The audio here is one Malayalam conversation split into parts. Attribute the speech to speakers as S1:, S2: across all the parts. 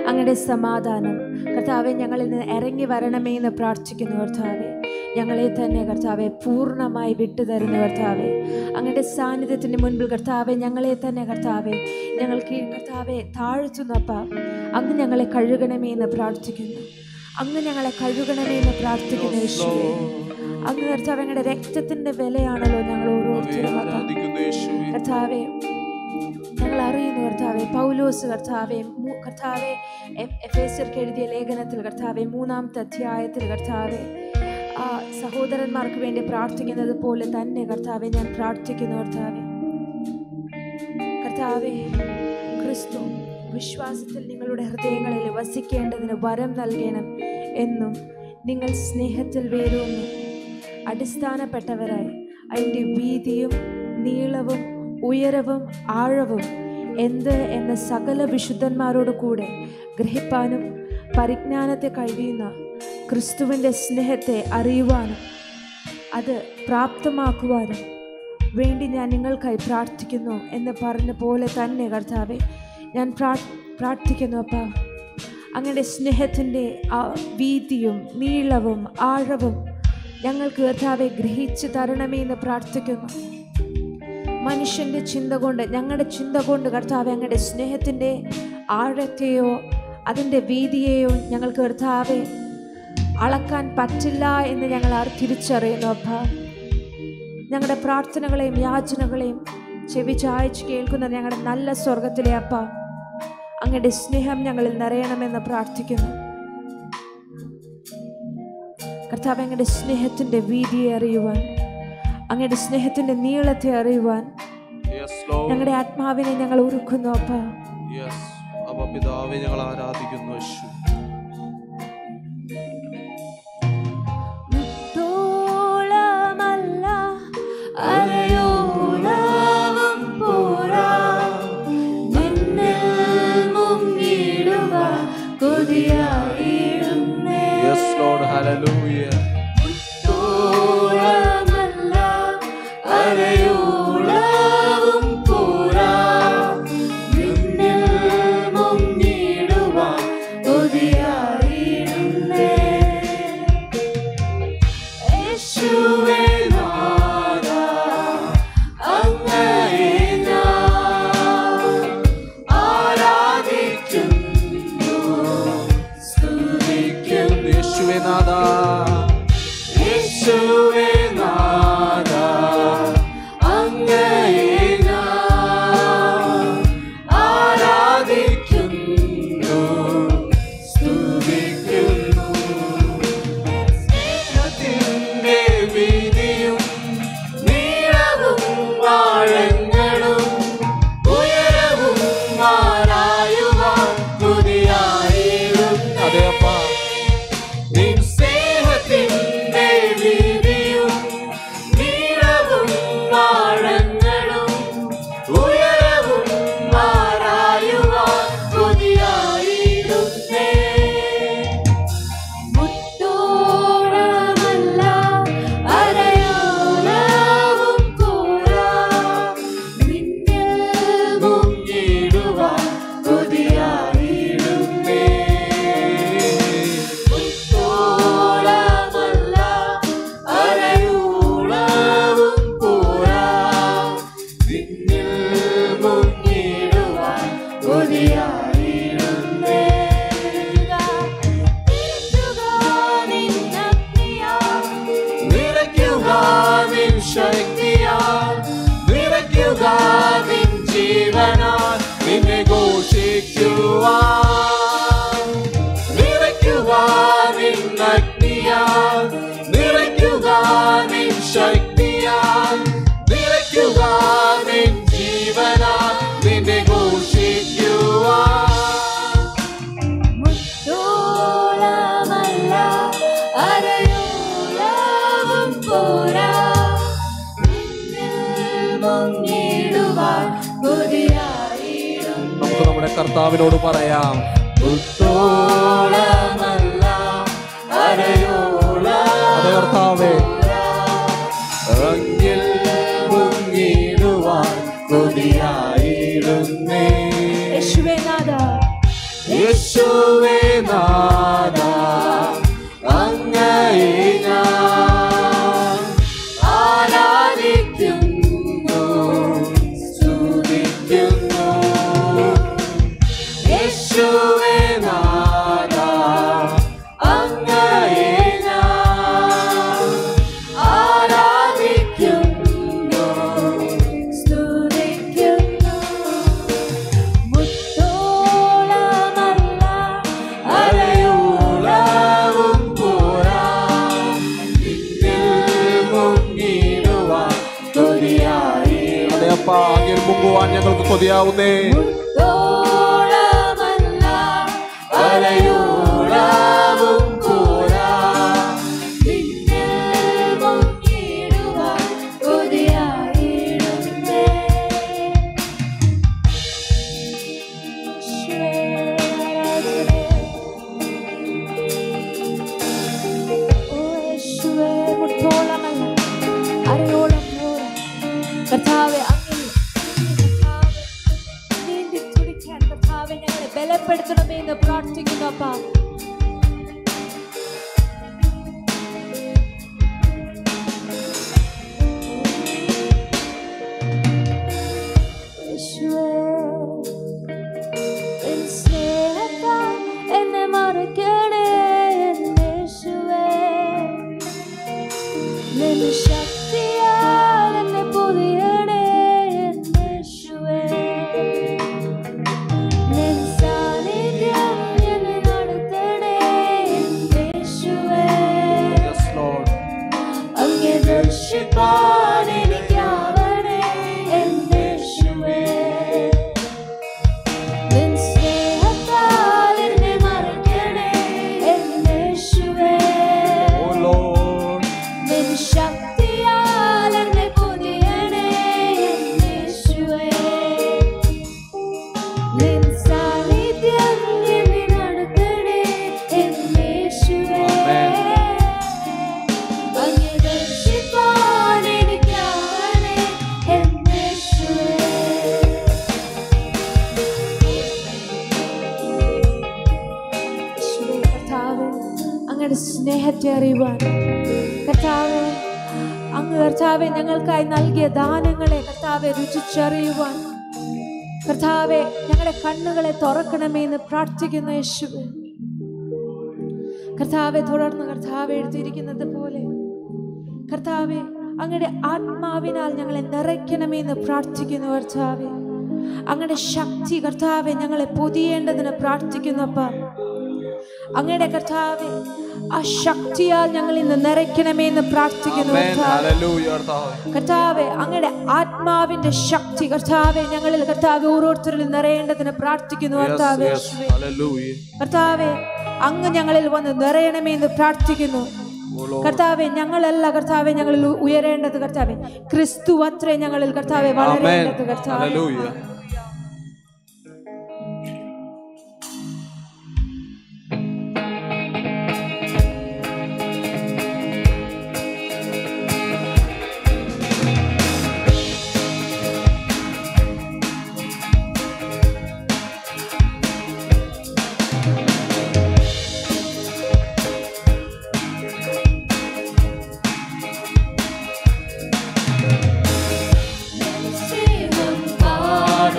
S1: അങ്ങയുടെ സമാധാനം കർത്താവെ ഞങ്ങളിൽ നിന്ന് ഇറങ്ങി വരണമേ എന്ന് പ്രാർത്ഥിക്കുന്നു കർത്താവെ ഞങ്ങളെ തന്നെ കർത്താവെ പൂർണ്ണമായി വിട്ടുതരുന്നു കർത്താവെ അങ്ങയുടെ സാന്നിധ്യത്തിൻ്റെ മുൻപിൽ കർത്താവെ ഞങ്ങളെ തന്നെ കർത്താവെ ഞങ്ങൾക്ക് കർത്താവെ താഴ്ത്തുന്നപ്പ അങ്ങ് ഞങ്ങളെ കഴുകണമേ എന്ന് പ്രാർത്ഥിക്കുന്നു അങ്ങ് ഞങ്ങളെ കഴുകണമേ എന്ന് പ്രാർത്ഥിക്കുന്നു യേശുവേ അങ്ങ് കർത്താവ് ഞങ്ങളുടെ രക്തത്തിന്റെ വിലയാണല്ലോ ഞങ്ങൾ ഓരോരുത്തരും അപ്പ.
S2: ആരാധിക്കുന്നു യേശുവേ
S1: കർത്താവെ ഞങ്ങൾ അറിയുന്നു കർത്താവെ പൗലോസ് കർത്താവെ മൂ- കർത്താവെ എഫ്- എഫേസ്യർക്ക് എഴുതിയ ലേഖനത്തിൽ കർത്താവെ മൂന്നാമത്തെ അധ്യായത്തിൽ കർത്താവെ ആ സഹോദരന്മാർക്ക് വേണ്ടി പ്രാർത്ഥിക്കുന്നത് പോലെ തന്നെ കർത്താവെ ഞാൻ പ്രാർത്ഥിക്കുന്നു കർത്താവെ കർത്താവെ ക്രിസ്തു വിശ്വാസത്തിൽ നിങ്ങളുടെ ഹൃദയങ്ങളിൽ വസിക്കേണ്ടതിന് വരം നൽകണം എന്നും നിങ്ങൾ സ്നേഹത്തിൽ വേരൂന്നി അടിസ്ഥാനപ്പെട്ടവരായി അതിൻ്റെ വീതിയും നീളവും ഉയരവും ആഴവും എന്ത് എന്ന സകല വിശുദ്ധന്മാരോട് കൂടെ ഗ്രഹിപ്പാനും പരിജ്ഞാനത്തെ കഴിയുന്ന ക്രിസ്തുവിൻ്റെ സ്നേഹത്തെ അറിയുവാനും അത് പ്രാപ്തമാക്കുവാനും വേണ്ടി ഞാൻ നിങ്ങൾക്കായി പ്രാർത്ഥിക്കുന്നു എന്ന് പറഞ്ഞ പോലെ തന്നെ കർത്താവെ ഞാൻ പ്രാ പ്രാർത്ഥിക്കുന്നു അപ്പ അങ്ങയുടെ സ്നേഹത്തിൻ്റെ ആ വീതിയും നീളവും ആഴവും ഞങ്ങൾക്ക് കർത്താവെ ഗ്രഹിച്ചു തരണമേ എന്ന് പ്രാർത്ഥിക്കുന്നു മനുഷ്യൻ്റെ ചിന്ത കൊണ്ട് ഞങ്ങളുടെ ചിന്ത കൊണ്ട് കർത്താവെ അങ്ങയുടെ സ്നേഹത്തിൻ്റെ ആഴത്തെയോ അതിൻ്റെ വീതിയെയോ ഞങ്ങൾക്ക് കർത്താവെ അളക്കാൻ പറ്റില്ല എന്ന് ഞങ്ങൾ ആ തിരിച്ചറിയുന്നു അപ്പ ഞങ്ങളുടെ പ്രാർത്ഥനകളെയും യാചനകളെയും ചെവി ചായച്ച് കേൾക്കുന്ന ഞങ്ങളുടെ നല്ല സ്വർഗത്തിലെ അപ്പ അങ്ങയുടെ സ്നേഹം ഞങ്ങളിൽ നിറയണമെന്ന് പ്രാർത്ഥിക്കുന്നു കർത്താവ് അങ്ങയുടെ സ്നേഹത്തിൻ്റെ വീതിയെ അറിയുവാൻ അങ്ങയുടെ സ്നേഹത്തിൻ്റെ നീളത്തെ അറിയുവാൻ
S2: യെസ് ലോർഡ്
S1: ഞങ്ങളുടെ ആത്മാവിനെ ഞങ്ങൾ ഒരുക്കുന്നു അപ്പ
S2: യെസ് അപ്പ പിതാവെ ഞങ്ങൾ ആരാധിക്കുന്നു യേശു
S1: മുട്ടോളമല്ല അരയോളവും പോരാ നിന്നിൽ മുങ്ങിടുവാൻ കൊതിയായിടുന്നേ
S2: യെസ് ലോർഡ് ഹല്ലേലൂയ
S1: മുട്ടോളമല്ല അരയോളവും പോരാ നിന്നിൽ മുങ്ങിടുവാൻ കൊതിയായിടുന്നേ യേശുവേ നാഥാ, അങ്ങയെ ഞാൻ ആരാധിക്കുന്നു, സ്തുതിക്കുന്നു.
S2: യേശുവേ നാഥാ
S1: യേശുവേ നാഥാ, അങ്ങയെ ഞാൻ ആരാധിക്കുന്നു, സ്തുതിക്കുന്നു. സ്നേഹത്തിൻ്റെ വീതിയും നീളവും ആഴങ്ങളും ഉയരവും ആരായുവാൻ കൊതിയായിരുന്നു.
S2: അതെ അപ്പ
S1: നിൻ സ്നേഹത്തിൻ്റെ വീതിയും നീളവും ആഴങ്ങളും ഉയരവും ആരായുവാൻ കൊതിയായിരുന്നേ മുട്ടോളമല്ല അരയോളവും പോരാ നിന്നിൽ മുങ്ങിടുവാൻ കൊതിയായിരുന്നേ മുട്ടോളമല്ല അരയോളവും പോരാ നിന്നിൽ മുങ്ങിടുവാൻ കൊതിയായിരുന്നേ നിറയ്ക്കുക നിൻ ശക്തിയാൽ നിറയ്ക്കുക നിൻ ജീവനാൽ നിന്നെ ഘോഷിക്കുവാൻ നിറയ്ക്കുക നിൻ അഗ്നിയാൽ നിറയ്ക്കുക നിൻ ശക്തിയാൽ നിറയ്ക്കുക നിൻ ജീവനാൽ നിന്നെ ഘോഷിക്കുവാൻ മുട്ടോളമല്ല അരയോളവും പോരാ നിന്നിൽ മുങ്ങിടുവാൻ കൊതിയായിടും
S2: നമുക്ക് നമ്മുടെ കർത്താവിനോട് പറയാം
S1: മുട്ടോളമല്ല അരയോളവും
S2: അതെ കർത്താവേ
S1: അങ്ങിൽ മുങ്ങിടുവാൻ കൊതിയായിരുന്നേ യേശുവേ നാഥ
S2: യേശുവേ നാഥ അങ്ങയെ ഞാൻ ആരാധിക്കുന്നു സ്തുതിക്കുന്നു യേശുവേ നാഥ അങ്ങയെ ഞാൻ ആരാധിക്കുന്നു
S1: സ്തുതിക്കുന്നു മുത്തോളമല്ല
S2: അരയോളവും പോരാ നിന്നിൽ മുങ്ങിടുവാൻ കൊതിയായി അതെയപ്പാ അങ്ങയിൽ മുങ്ങുവാൻ ഞങ്ങൾക്ക് കൊതിയാവുന്നേ
S1: മുത്തോളമല്ല
S2: അരയോളവും പോരാ
S1: നിന്നിൽ മുങ്ങിടുവാൻ കൊതിയായിടുന്നേ. യേശുവേ, ആരാധനേ. ഓ യേശുവേ, മുത്തോളമല്ല, അരയോളം പോരാ. കർത്താവേ അങ്ങിൽ കർത്താവേ, നീന്തി തുടിക്കാൻ കർത്താവേ ഞങ്ങളെ ബലപ്പെടുത്തണമേ എന്ന് പ്രാർത്ഥിക്കുന്നു അപ്പാ എന്നെ മറക്കണേ യേശുവേ നിൻ ശക്തിയാൽ എന്നെ പൊതിയണേ യേശുവേ നിൻ സാന്നിധ്യം എന്നെ നടത്തണേ യേശുവേ
S2: Yes, Lord.
S1: അങ്ങേ ദർശിപ്പാൻ എനിക്കാവണേ യേശുവേ നിൻ സ്നേഹത്താൽ എന്നെ മറക്കണേ യേശുവേ
S2: Oh, Lord.
S1: നിൻ ശക്തിയാൽ എന്നെ പൊതിയണേ യേശുവേ നിൻ സാന്നിധ്യം എന്നെ നടത്തണേ യേശുവേ അങ്ങേ ദർശിപ്പാൻ എനിക്കാവണേ യേശുവേ യേശുവേ, കർത്താവേ, അങ്ങയുടെ സ്നേഹത്തെ അറിയുവാൻ കർത്താവെ അങ്ങ് കർത്താവെ ഞങ്ങൾക്കായി നൽകിയ ദാനങ്ങളെ കർത്താവെ രുചിച്ചറിയുവാൻ കർത്താവെ ഞങ്ങളുടെ കണ്ണുകളെ തുറക്കണമേ എന്ന് പ്രാർത്ഥിക്കുന്ന യേശുവെ കർത്താവെ തുടർന്ന് കർത്താവെ എഴുതിയിരിക്കുന്നത് പോലെ കർത്താവെ അങ്ങയുടെ ആത്മാവിനാൽ ഞങ്ങളെ നിറയ്ക്കണമേ എന്ന് പ്രാർത്ഥിക്കുന്നു കർത്താവെ അങ്ങയുടെ ശക്തി കർത്താവെ ഞങ്ങളെ പൊതിയേണ്ടതിന് പ്രാർത്ഥിക്കുന്നു അപ്പ അങ്ങയുടെ കർത്താവെ ആ ശക്തിയാൽ ഞങ്ങൾ ഇന്ന് നിറയ്ക്കണമേ എന്ന് പ്രാർത്ഥിക്കുന്നു
S2: Amen.
S1: കർത്താവെ
S2: Hallelujah, കർത്താവേ.
S1: കർത്താവെ അങ്ങയുടെ ആത്മാവിന്റെ ശക്തി കർത്താവെ ഞങ്ങളിൽ കർത്താവെ ഓരോരുത്തരിലും നിറയേണ്ടതിന് പ്രാർത്ഥിക്കുന്നു
S2: Yes,
S1: കർത്താവെ
S2: yes. Hallelujah.
S1: കർത്താവെ അങ്ങ് ഞങ്ങളിൽ വന്ന് നിറയണമേ എന്ന് പ്രാർത്ഥിക്കുന്നു
S2: Oh, Lord.
S1: കർത്താവെ ഞങ്ങളല്ല കർത്താവെ ഞങ്ങളിൽ ഉ- ഉയരേണ്ടത് കർത്താവെ ക്രിസ്തു അത്രേ ഞങ്ങളിൽ കർത്താവെ
S2: Amen.
S1: വളരേണ്ടത് കർത്താവെ
S2: Hallelujah.
S1: സ്നേഹം പാട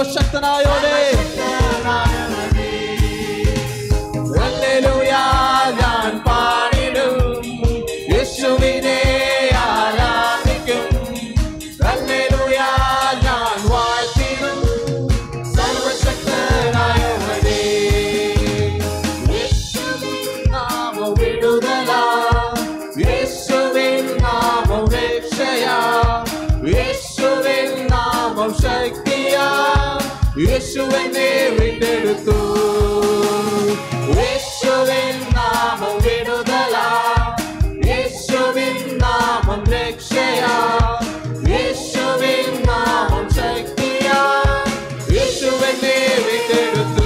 S2: സർവശക്തനായോടെ ഹല്ലേലൂയ ഞാൻ പാടിടും യേശുവിനെ ആരാധിക്കും ഹല്ലേലൂയ ഞാൻ വാഴ്ത്തിടും സർവശക്തനായവനെ യേശുവിൻ നാമം വിടുതലാ യേശുവിൻ നാമം രക്ഷയാ യേശുവിൻ നാമം ശക്തിയാ യേശുവിനെ വീണ്ടെടുത്തു യേശുവിൻ നാമം വിടുതലാ യേശുവിൻ നാമം രക്ഷയാ യേശുവിൻ നാമം ശക്തിയാ യേശുവിനെ വീണ്ടെടുത്തു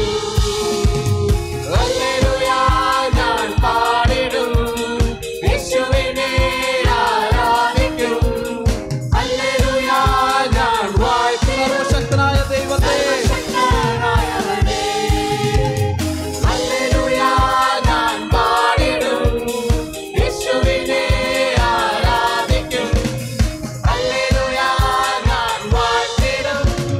S2: ഹല്ലേലൂയ ഞാൻ പാടിടും യേശുവിനെ ആരാധിക്കും ഹല്ലേലൂയ ഞാൻ വാഴ്ത്തും സർവശക്തനായ ദൈവത്തെ ഹല്ലേലൂയ ഞാൻ പാടിടും യേശുവിനെ ആരാധിക്കും ഹല്ലേലൂയ ഞാൻ വാഴ്ത്തിടും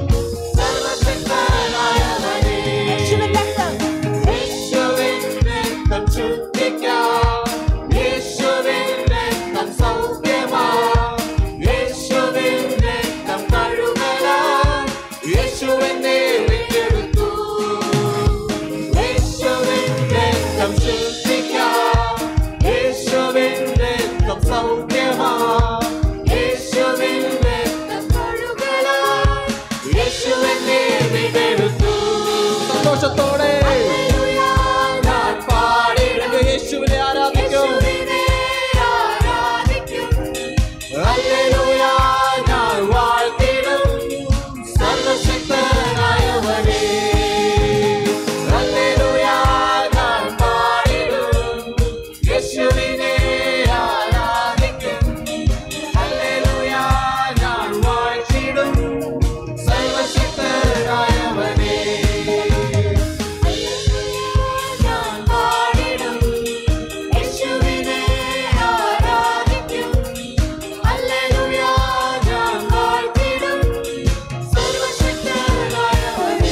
S2: സർവശക്തനായവനെ
S1: യേശുവിൻ രക്തം
S2: യേശുവിൻ രക്തം ശുദ്ധിക്കാം. യേശുവിൻ രക്തം സൗഖ്യമാം. യേശുവിൻ രക്തം കഴുകലാം. യേശുവിനെ വീണ്ടെടുത്തു. യേശുവിൻ രക്തം ശുദ്ധിക്കാം. യേശുവിൻ രക്തം സൗഖ്യമാം. യേശുവിൻ രക്തം കഴുകലാം. യേശുവിനെ വീണ്ടെടുത്തു. സന്തോഷത്തോടെ ഞാൻ പാടിടും യേശുവിനെ ആരാധിക്കും ഹല്ലേലൂയ ഞാൻ വാഴ്ത്തിടും സർവശക്തനായവനെ ഹല്ലേലൂയ ഞാൻ പാടിടും യേശുവിനെ ആരാധിക്കും ഹല്ലേലൂയ ഞാൻ വാഴ്ത്തിടും സർവശക്തനായവനെ ഞാൻ പാടിടും യേശുവിനെ ആരാധിക്കും ഹല്ലേലൂയ ഞാൻ വാഴ്ത്തിടും സർവശക്തനായവനെ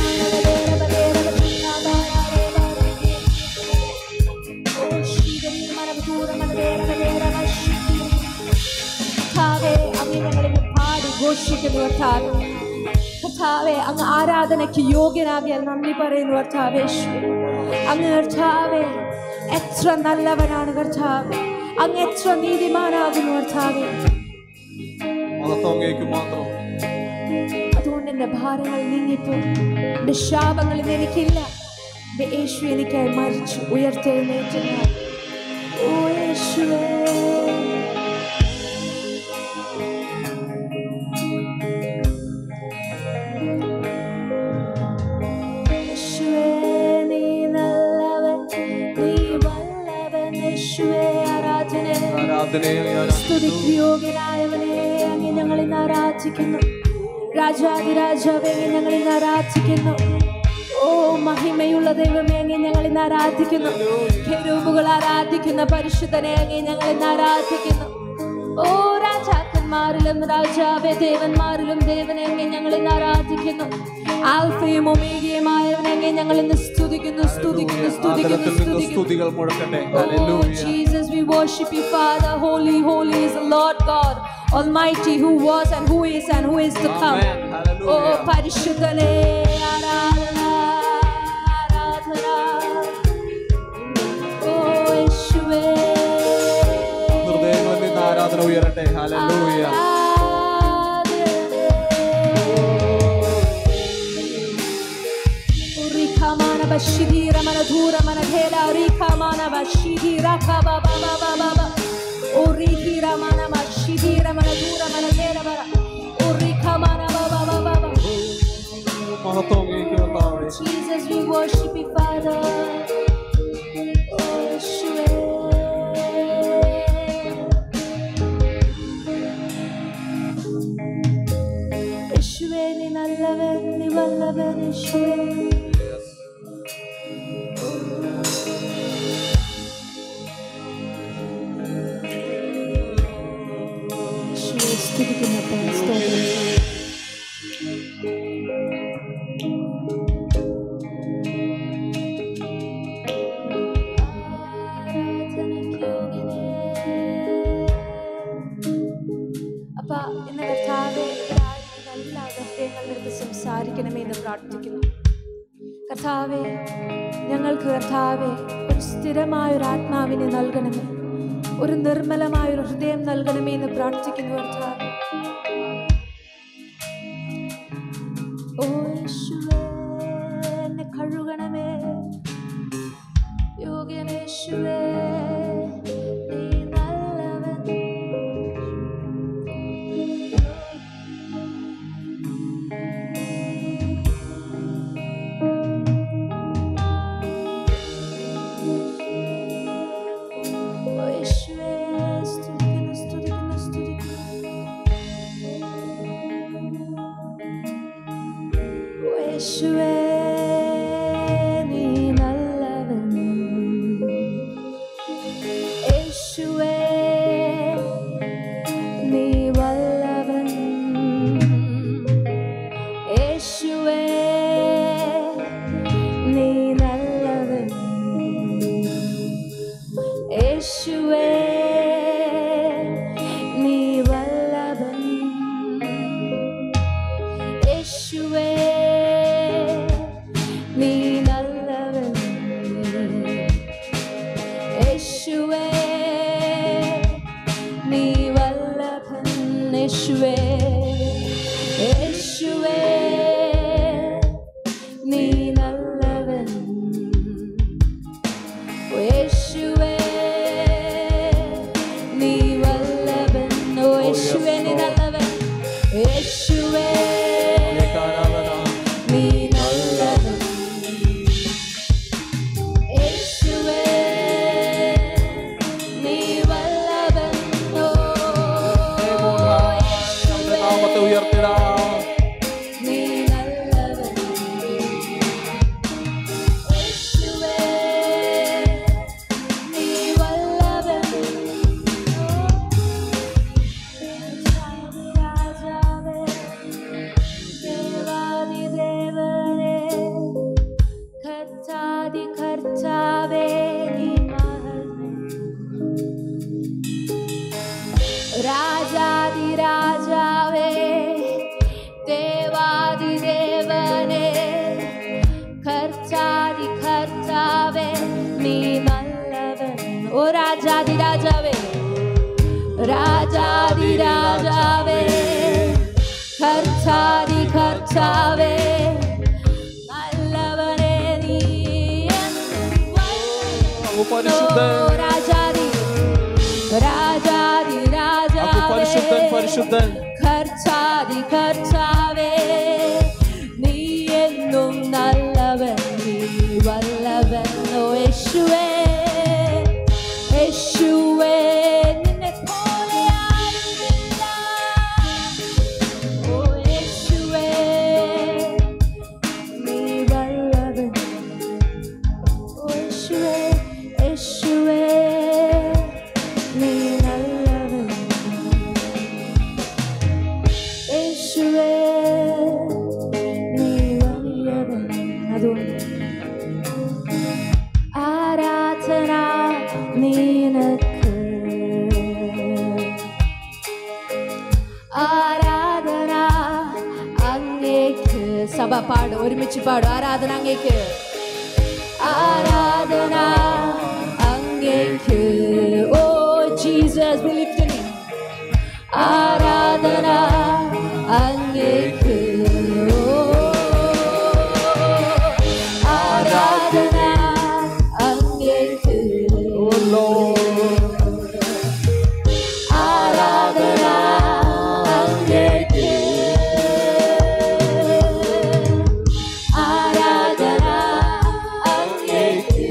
S1: കർത്താവേ, അങ്ങ് ഞങ്ങളിന്ന് പാടി ഘോഷിക്കുന്നു കർത്താവേ. കർത്താവേ അങ്ങ് ആരാധനയ്ക്ക് യോഗ്യനാകിയാൽ നന്ദി പറയുന്നു കർത്താവേ യേശുവേ. അങ്ങ് കർത്താവേ എത്ര നല്ലവനാണ് കർത്താവേ അങ്ങ് എത്ര നീതിമാനാകുന്നു കർത്താവേ
S2: മഹത്വം അങ്ങേക്ക് മാത്രം
S1: അതുകൊണ്ട് എൻ്റെ ഭാരങ്ങൾ നീങ്ങിപ്പോ എൻ്റെ ശാപങ്ങൾ ഇന്ന് എനിക്കില്ല എൻ്റെ യേശു എനിക്കായി മരിച്ചു ഉയർത്തെഴുന്നേറ്റ് ഞാൻ. ഓ യേശുവേ യേശുവേ, നീ നല്ലവൻ, നീ വല്ലവൻ. യേശുവേ, ആരാധന
S2: ആരാധനയെ ഞാൻ
S1: സ്തുതിക്ക് യോഗ്യനായവനെ അങ്ങ് ഞങ്ങൾ ഇന്ന് ആരാധിക്കുന്നു രാജാതിരാജാവെ അങ്ങ് ഞങ്ങൾ ഇന്ന് ആരാധിക്കുന്നു ഓ മഹിമയുള്ള ദൈവമേ അങ്ങ് ഞങ്ങൾ ഇന്ന് ആരാധിക്കുന്നു കെരൂബുകൾ ആരാധിക്കുന്ന പരിശുദ്ധനെ അങ്ങ് ഞങ്ങൾ ഇന്ന് ആരാധിക്കുന്നു ഓ രാജാക്കന്മാരിലും രാജാവെ ദേവന്മാരിലും ദേവനെ അങ്ങ് ഞങ്ങൾ ഇന്ന് ആരാധിക്കുന്നു ആൽഫയും ഒമേഗയുമായവനെ അങ്ങ് ഞങ്ങൾ ഇന്ന് സ്തുതിക്കുന്നു സ്തുതിക്കുന്നു സ്തുതിക്കുന്നു
S2: ആദരത്തിൽ നിന്ന്
S1: സ്തുതിക്കുന്നു
S2: സ്തുതികൾ മുഴക്കട്ടെ
S1: Oh,
S2: hallelujah
S1: Jesus, we worship you, Father. Holy, holy is the Lord God, Almighty, who was and who is and who is to come.
S2: Amen. Hallelujah.
S1: Oh, പരിശുദ്ധനേ ആരാധന ആരാധന Oh, യേശുവേ
S2: ഹൃദയങ്ങളിൽ നിന്ന് ആരാധന ഉയരട്ടെ hallelujah
S1: Rikamana bashidira mana dhura mana dhela rikamana bashidira kaba ba ba ba ba ba Urikira mana bashidira mana dhura mana dhela bara Urikamana ba ba ba ba ba
S2: മഹത്വം അങ്ങേക്ക് കർത്താവേ
S1: Jesus we worship you Father Oh Yeshua യേശുവേ നീ നല്ലവൻ നീ വല്ലവൻ യേശുവേ യേശുവേ സ്തുതിക്കുന്നപ്പോൾ സ്തോത്രം ഇന്ന് കർത്താവെ ഇതായിരിക്കുന്ന എല്ലാ ഹൃദയങ്ങളുടെ അടുത്ത് സംസാരിക്കണമേ എന്ന് പ്രാർത്ഥിക്കുന്നു കർത്താവെ ഞങ്ങൾക്ക് കർത്താവെ ഒരു സ്ഥിരമായ ഒരു ആത്മാവിനെ നൽകണമേ ഒരു നിർമ്മലമായ ഒരു ഹൃദയം നൽകണമേ എന്ന് പ്രാർത്ഥിക്കുന്നു കർത്താവെ ഓ യേശുവേ എന്നെ കഴുകണമേ യോഗനേശുവേ നീ നല്ലവൻ ഓ യേശുവേ സ്തുതിക്കുന്നു സ്തുതിക്കുന്നു സ്തുതിക്കുന്നു ഓ യേശുവേ നീ നല്ലവൻ യേശുവേ നീ വല്ലവൻ യേശുവേ നീ നല്ലവൻ യേശുവേ നീ വല്ലഭൻ യേശുവേ നീ നല്ലവൻ യേശുവേ നീ വല്ലഭൻ യേശുവേ യേശുവേ നീ നല്ലവൻ യേശുവേ നീ വല്ലഭൻ ഓ യേശുവേ നീ നല്ലവൻ യേശുവേ നീ നല്ലവൻ യേശുവേ നീ വല്ലഭൻ ഓ യേശുവേ
S2: നാമത്തെ ഉയർത്തിടാം
S1: നീ നല്ലവൻ യേശുവേ നീ വല്ലഭൻ രാജാവേ ദേവാദി ദേവനേ കർത്താദി കർത്താവേ നീ മഹത്വം രാജാതി രാജാവേ ദേവാദി ദേവനേ കർത്താദി കർത്താവേ നീ നല്ലവൻ ഓ രാജാതി രാജാവേ രാജാതി രാജാവേ കർത്താദി കർത്താവേ നല്ലവനേ നീ
S2: അങ്ങ് പരിശുദ്ധൻ
S1: ഓ രാജാതി രാജാതി
S2: അങ്ങ് പരിശുദ്ധൻ
S1: രാജാവേ
S2: പരിശുദ്ധൻ
S1: കർത്താതി കർത്താവേ നീ എന്നും നല്ലവൻ നീ വല്ലവൻ ഓ യേശുവേ യേശുവേ നിന്നെ പോലെ ആരുമില്ല ഓ യേശുവേ നീ വല്ലവൻ ഓ യേശുവേ യേശുവേ നീ നല്ലവൻ യേശുവേ നീ വലിയവൻ അതുകൊണ്ട് ആരാധന നിനക്ക് ആരാധന അങ്ങേക്ക് സഭ പാടും ഒരുമിച്ച് പാടും ആരാധന അങ്ങേക്ക് ആരാധന അങ്ങേക്ക് oh Jesus we lift your name. ആരാധന അങ്ങേക്ക് ഓ, ആരാധന അങ്ങേക്ക് ആരാധന അങ്ങേക്ക് ആരാധന അങ്ങേക്ക്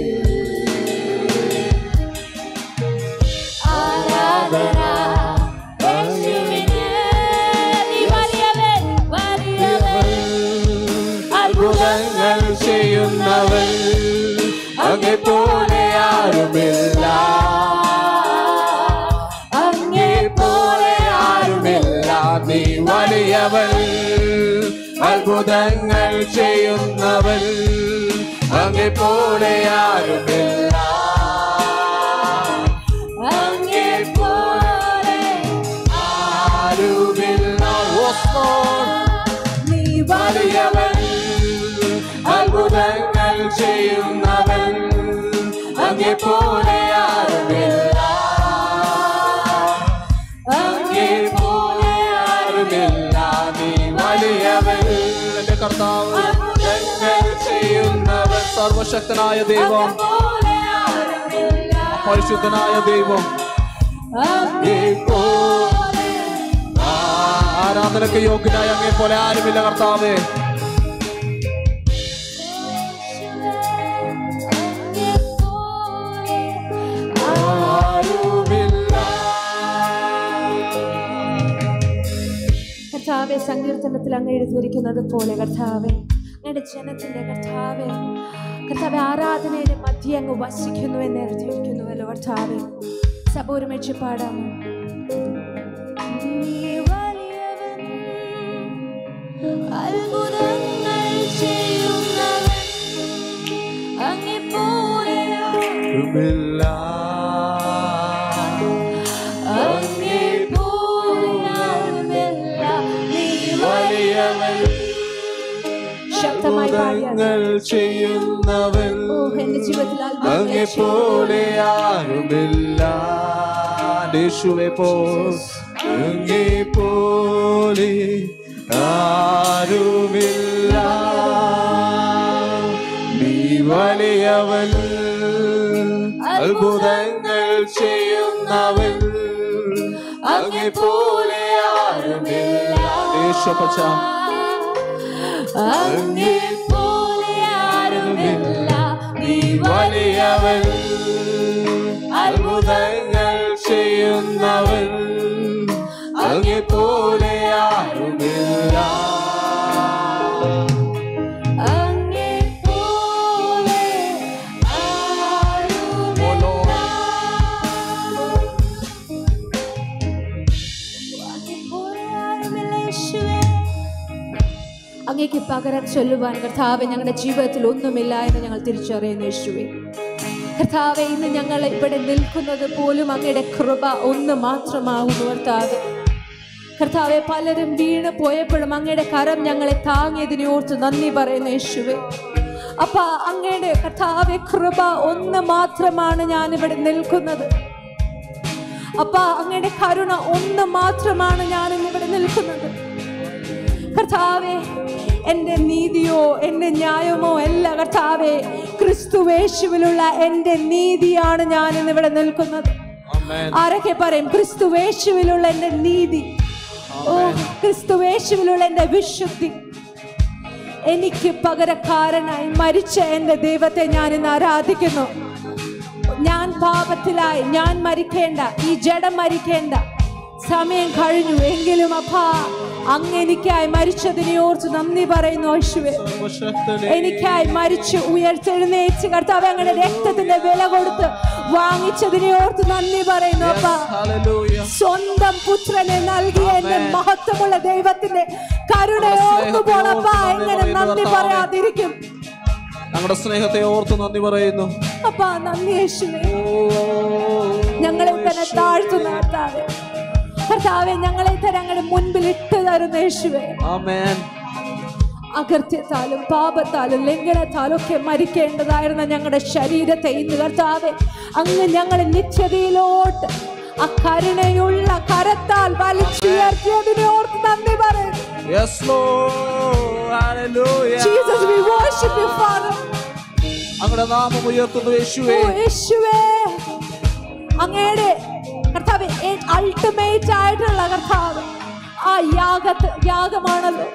S1: ആരാധന യേശുവിനെ നീ വലിയവൻ വലിയവൻ
S2: അത്ഭുതങ്ങൾ ചെയ്യുന്നവൻ അങ്ങെ പോലെ ആരുമില്ല
S1: അങ്ങേ പോലെ
S2: ആരുമില്ല നീ വലിയവൻ അത്ഭുതങ്ങൾ ചെയ്യുന്നവൻ അങ്ങെ പോലെ ആരുമില്ല
S1: അങ്ങേ പോലെ
S2: ആരുമില്ല
S3: ചെയ്യുന്നവൻ അങ്ങേ പോലെ ആരുമില്ല അങ്ങേ പോലെ ആരുമില്ല നീ വലിയവൻ
S2: എന്റെ കർത്താവ്
S3: അത്ഭുതങ്ങൾ ചെയ്യുന്നവൻ
S2: സർവശക്തനായ ദൈവം പരിശുദ്ധനായ ദൈവം
S3: അങ്ങേ പോലെ
S2: ആ, ആരാധനക്ക് യോഗ്യനായ അങ്ങേ പോലെ ആരുമില്ല കർത്താവേ
S3: ആരുമില്ല
S1: കർത്താവെ സങ്കീർത്തനത്തിൽ അങ്ങ് എഴുതിയിരിക്കുന്നത് പോലെ കർത്താവെ അങ്ങയുടെ ജനത്തിന്റെ കർത്താവെ കർത്താവെ ആരാധനയുടെ മധ്യ അങ്ങ് വസിക്കുന്നു എന്ന് എഴുതിയിരിക്കുന്നുവല്ലോ കർത്താവെ സഭ ഒരുമിച്ച് പാടാമോ നീ വലിയവൻ, അത്ഭുതങ്ങൾ ചെയ്യുന്നവൻ, അങ്ങെപ്പോലെ
S3: ആരുമില്ല
S1: അങ്ങെപ്പോലെ ആരുമില്ല. നീ
S3: വലിയവൻ
S1: ശക്തമായി പാടിയാൽ
S3: അത്ഭുതങ്ങൾ ചെയ്യുന്നവൻ
S1: ഓ എന്റെ ജീവിതത്തിൽ അത്ഭുതങ്ങൾ
S3: അങ്ങെ പോലെ ആരുമില്ല യേശുവെ പോ അങ്ങെ പോലെ ആരുമില്ല നീ വലിയവൻ അത്ഭുതങ്ങൾ ചെയ്യുന്നവൻ അങ്ങെ പോലെ ആരുമില്ല
S2: യേശുപ്പച്ച
S1: അങ്ങേ പോലെ ആരുമില്ല
S3: നീ വലിയവൻ അത്ഭുതങ്ങൾ ചെയ്യുന്നവൻ അങ്ങെ പോലെ ആരുമില്ല
S1: അങ്ങേ പോലെ ആരുമില്ല അങ്ങേ പോലെ ആരുമില്ല യേശുവേ അങ്ങേക്ക് പകരം ചൊല്ലുവാൻ കർത്താവ് ഞങ്ങളുടെ ജീവിതത്തിൽ ഒന്നുമില്ല എന്ന് ഞങ്ങൾ തിരിച്ചറിയുന്നു യേശുവേ കർത്താവെ ഇന്ന് ഞങ്ങൾ ഇവിടെ നിൽക്കുന്നത് പോലും അങ്ങയുടെ കൃപ ഒന്ന് മാത്രമാകുന്നു കർത്താവ് കർത്താവെ പലരും വീണ് പോയപ്പോഴും അങ്ങയുടെ കരം ഞങ്ങളെ താങ്ങിയതിനെ ഓർത്ത് നന്ദി പറയുന്നു യേശുവേ അപ്പ അങ്ങയുടെ കർത്താവെ കൃപ ഒന്ന് മാത്രമാണ് ഞാൻ ഇവിടെ നിൽക്കുന്നത് അപ്പ അങ്ങയുടെ കരുണ ഒന്ന് മാത്രമാണ് ഞാൻ ഇന്ന് ഇവിടെ നിൽക്കുന്നത് കർത്താവെ എൻ്റെ നീതിയോ എൻ്റെ ന്യായമോ അല്ല കർത്താവെ ക്രിസ്തുവേശുവിലുള്ള എൻ്റെ നീതിയാണ് ഞാൻ ഇന്ന് ഇവിടെ നിൽക്കുന്നത്
S2: ആമേൻ
S1: ആരൊക്കെ പറയും ക്രിസ്തുവേശുവിലുള്ള എൻ്റെ നീതി ഓ ക്രിസ്തുവേശുവിലുള്ള എൻ്റെ വിശുദ്ധി എനിക്ക് പകരക്കാരനായി മരിച്ച എൻ്റെ ദൈവത്തെ ഞാൻ ഇന്ന് ആരാധിക്കുന്നു ഞാൻ പാപത്തിലായി ഞാൻ മരിക്കേണ്ട ഈ ജഡം മരിക്കേണ്ട സമയം കഴിഞ്ഞു എങ്കിലും അപ്പാ അങ്ങ് എനിക്കായി മരിച്ചതിനെ ഓർത്ത് നന്ദി പറയുന്നു യേശുവേ
S2: സർവശക്തനെ
S1: എനിക്കായി മരിച്ചു ഉയർത്തെഴുന്നേറ്റ് കർത്താവ് അങ്ങനെ രക്തത്തിന്റെ വില കൊടുത്ത് വാങ്ങിച്ചതിനെ ഓർത്ത് നന്ദി പറയുന്നു അപ്പാ
S2: ഹല്ലേലൂയ
S1: സ്വന്തം പുത്രനെ നൽകിയ എന്റെ
S2: ആമേൻ.
S1: മഹത്വമുള്ള ദൈവത്തിന്റെ കരുണ
S2: നമ്മുടെ
S1: ഓർക്കുമ്പോൾ
S2: സ്നേഹത്തെ
S1: അപ്പാ
S2: ഓർത്ത്
S1: എങ്ങനെ
S2: നന്ദി
S1: നന്ദി
S2: പറയുന്നു
S1: പറയാതിരിക്കും
S2: ഞങ്ങളുടെ സ്നേഹത്തെ ഓർത്ത് നന്ദി പറയുന്നു
S1: അപ്പാ നന്ദി യേശുവേ
S2: ഓ
S1: ഞങ്ങളെ തന്നെ താഴ്ത്തുന്ന കർത്താവെ കർത്താവെ ഞങ്ങളെ തന്നെ അങ്ങയുടെ മുൻപിൽ ഇട്ട് തരുന്ന യേശുവേ
S2: ആമേൻ
S1: അകൃത്യത്താലും പാപത്താലും ലംഘനത്താലും ഒക്കെ മരിക്കേണ്ടതായിരുന്ന ഞങ്ങളുടെ ശരീരത്തെ ഇന്ന് കർത്താവെ അങ്ങ് ഞങ്ങളെ നിത്യതയിലോട്ട് ആ കരുണയുള്ള കരത്താൽ വലിച്ചുയർത്തിയതിനെ ഓർത്ത് നന്ദി പറയുന്നു
S2: yes Lord hallelujah
S1: Jesus, we worship you, Father.
S2: അങ്ങയുടെ നാമം ഉയർത്തുന്നു യേശുവേ
S1: ഓ, യേശുവേ അങ്ങയുടെ കർത്താവ് അൾട്ടിമേറ്റ് ആയിട്ടുള്ള കർത്താവ് ആ യാഗത്ത് യാഗമാണല്ലോ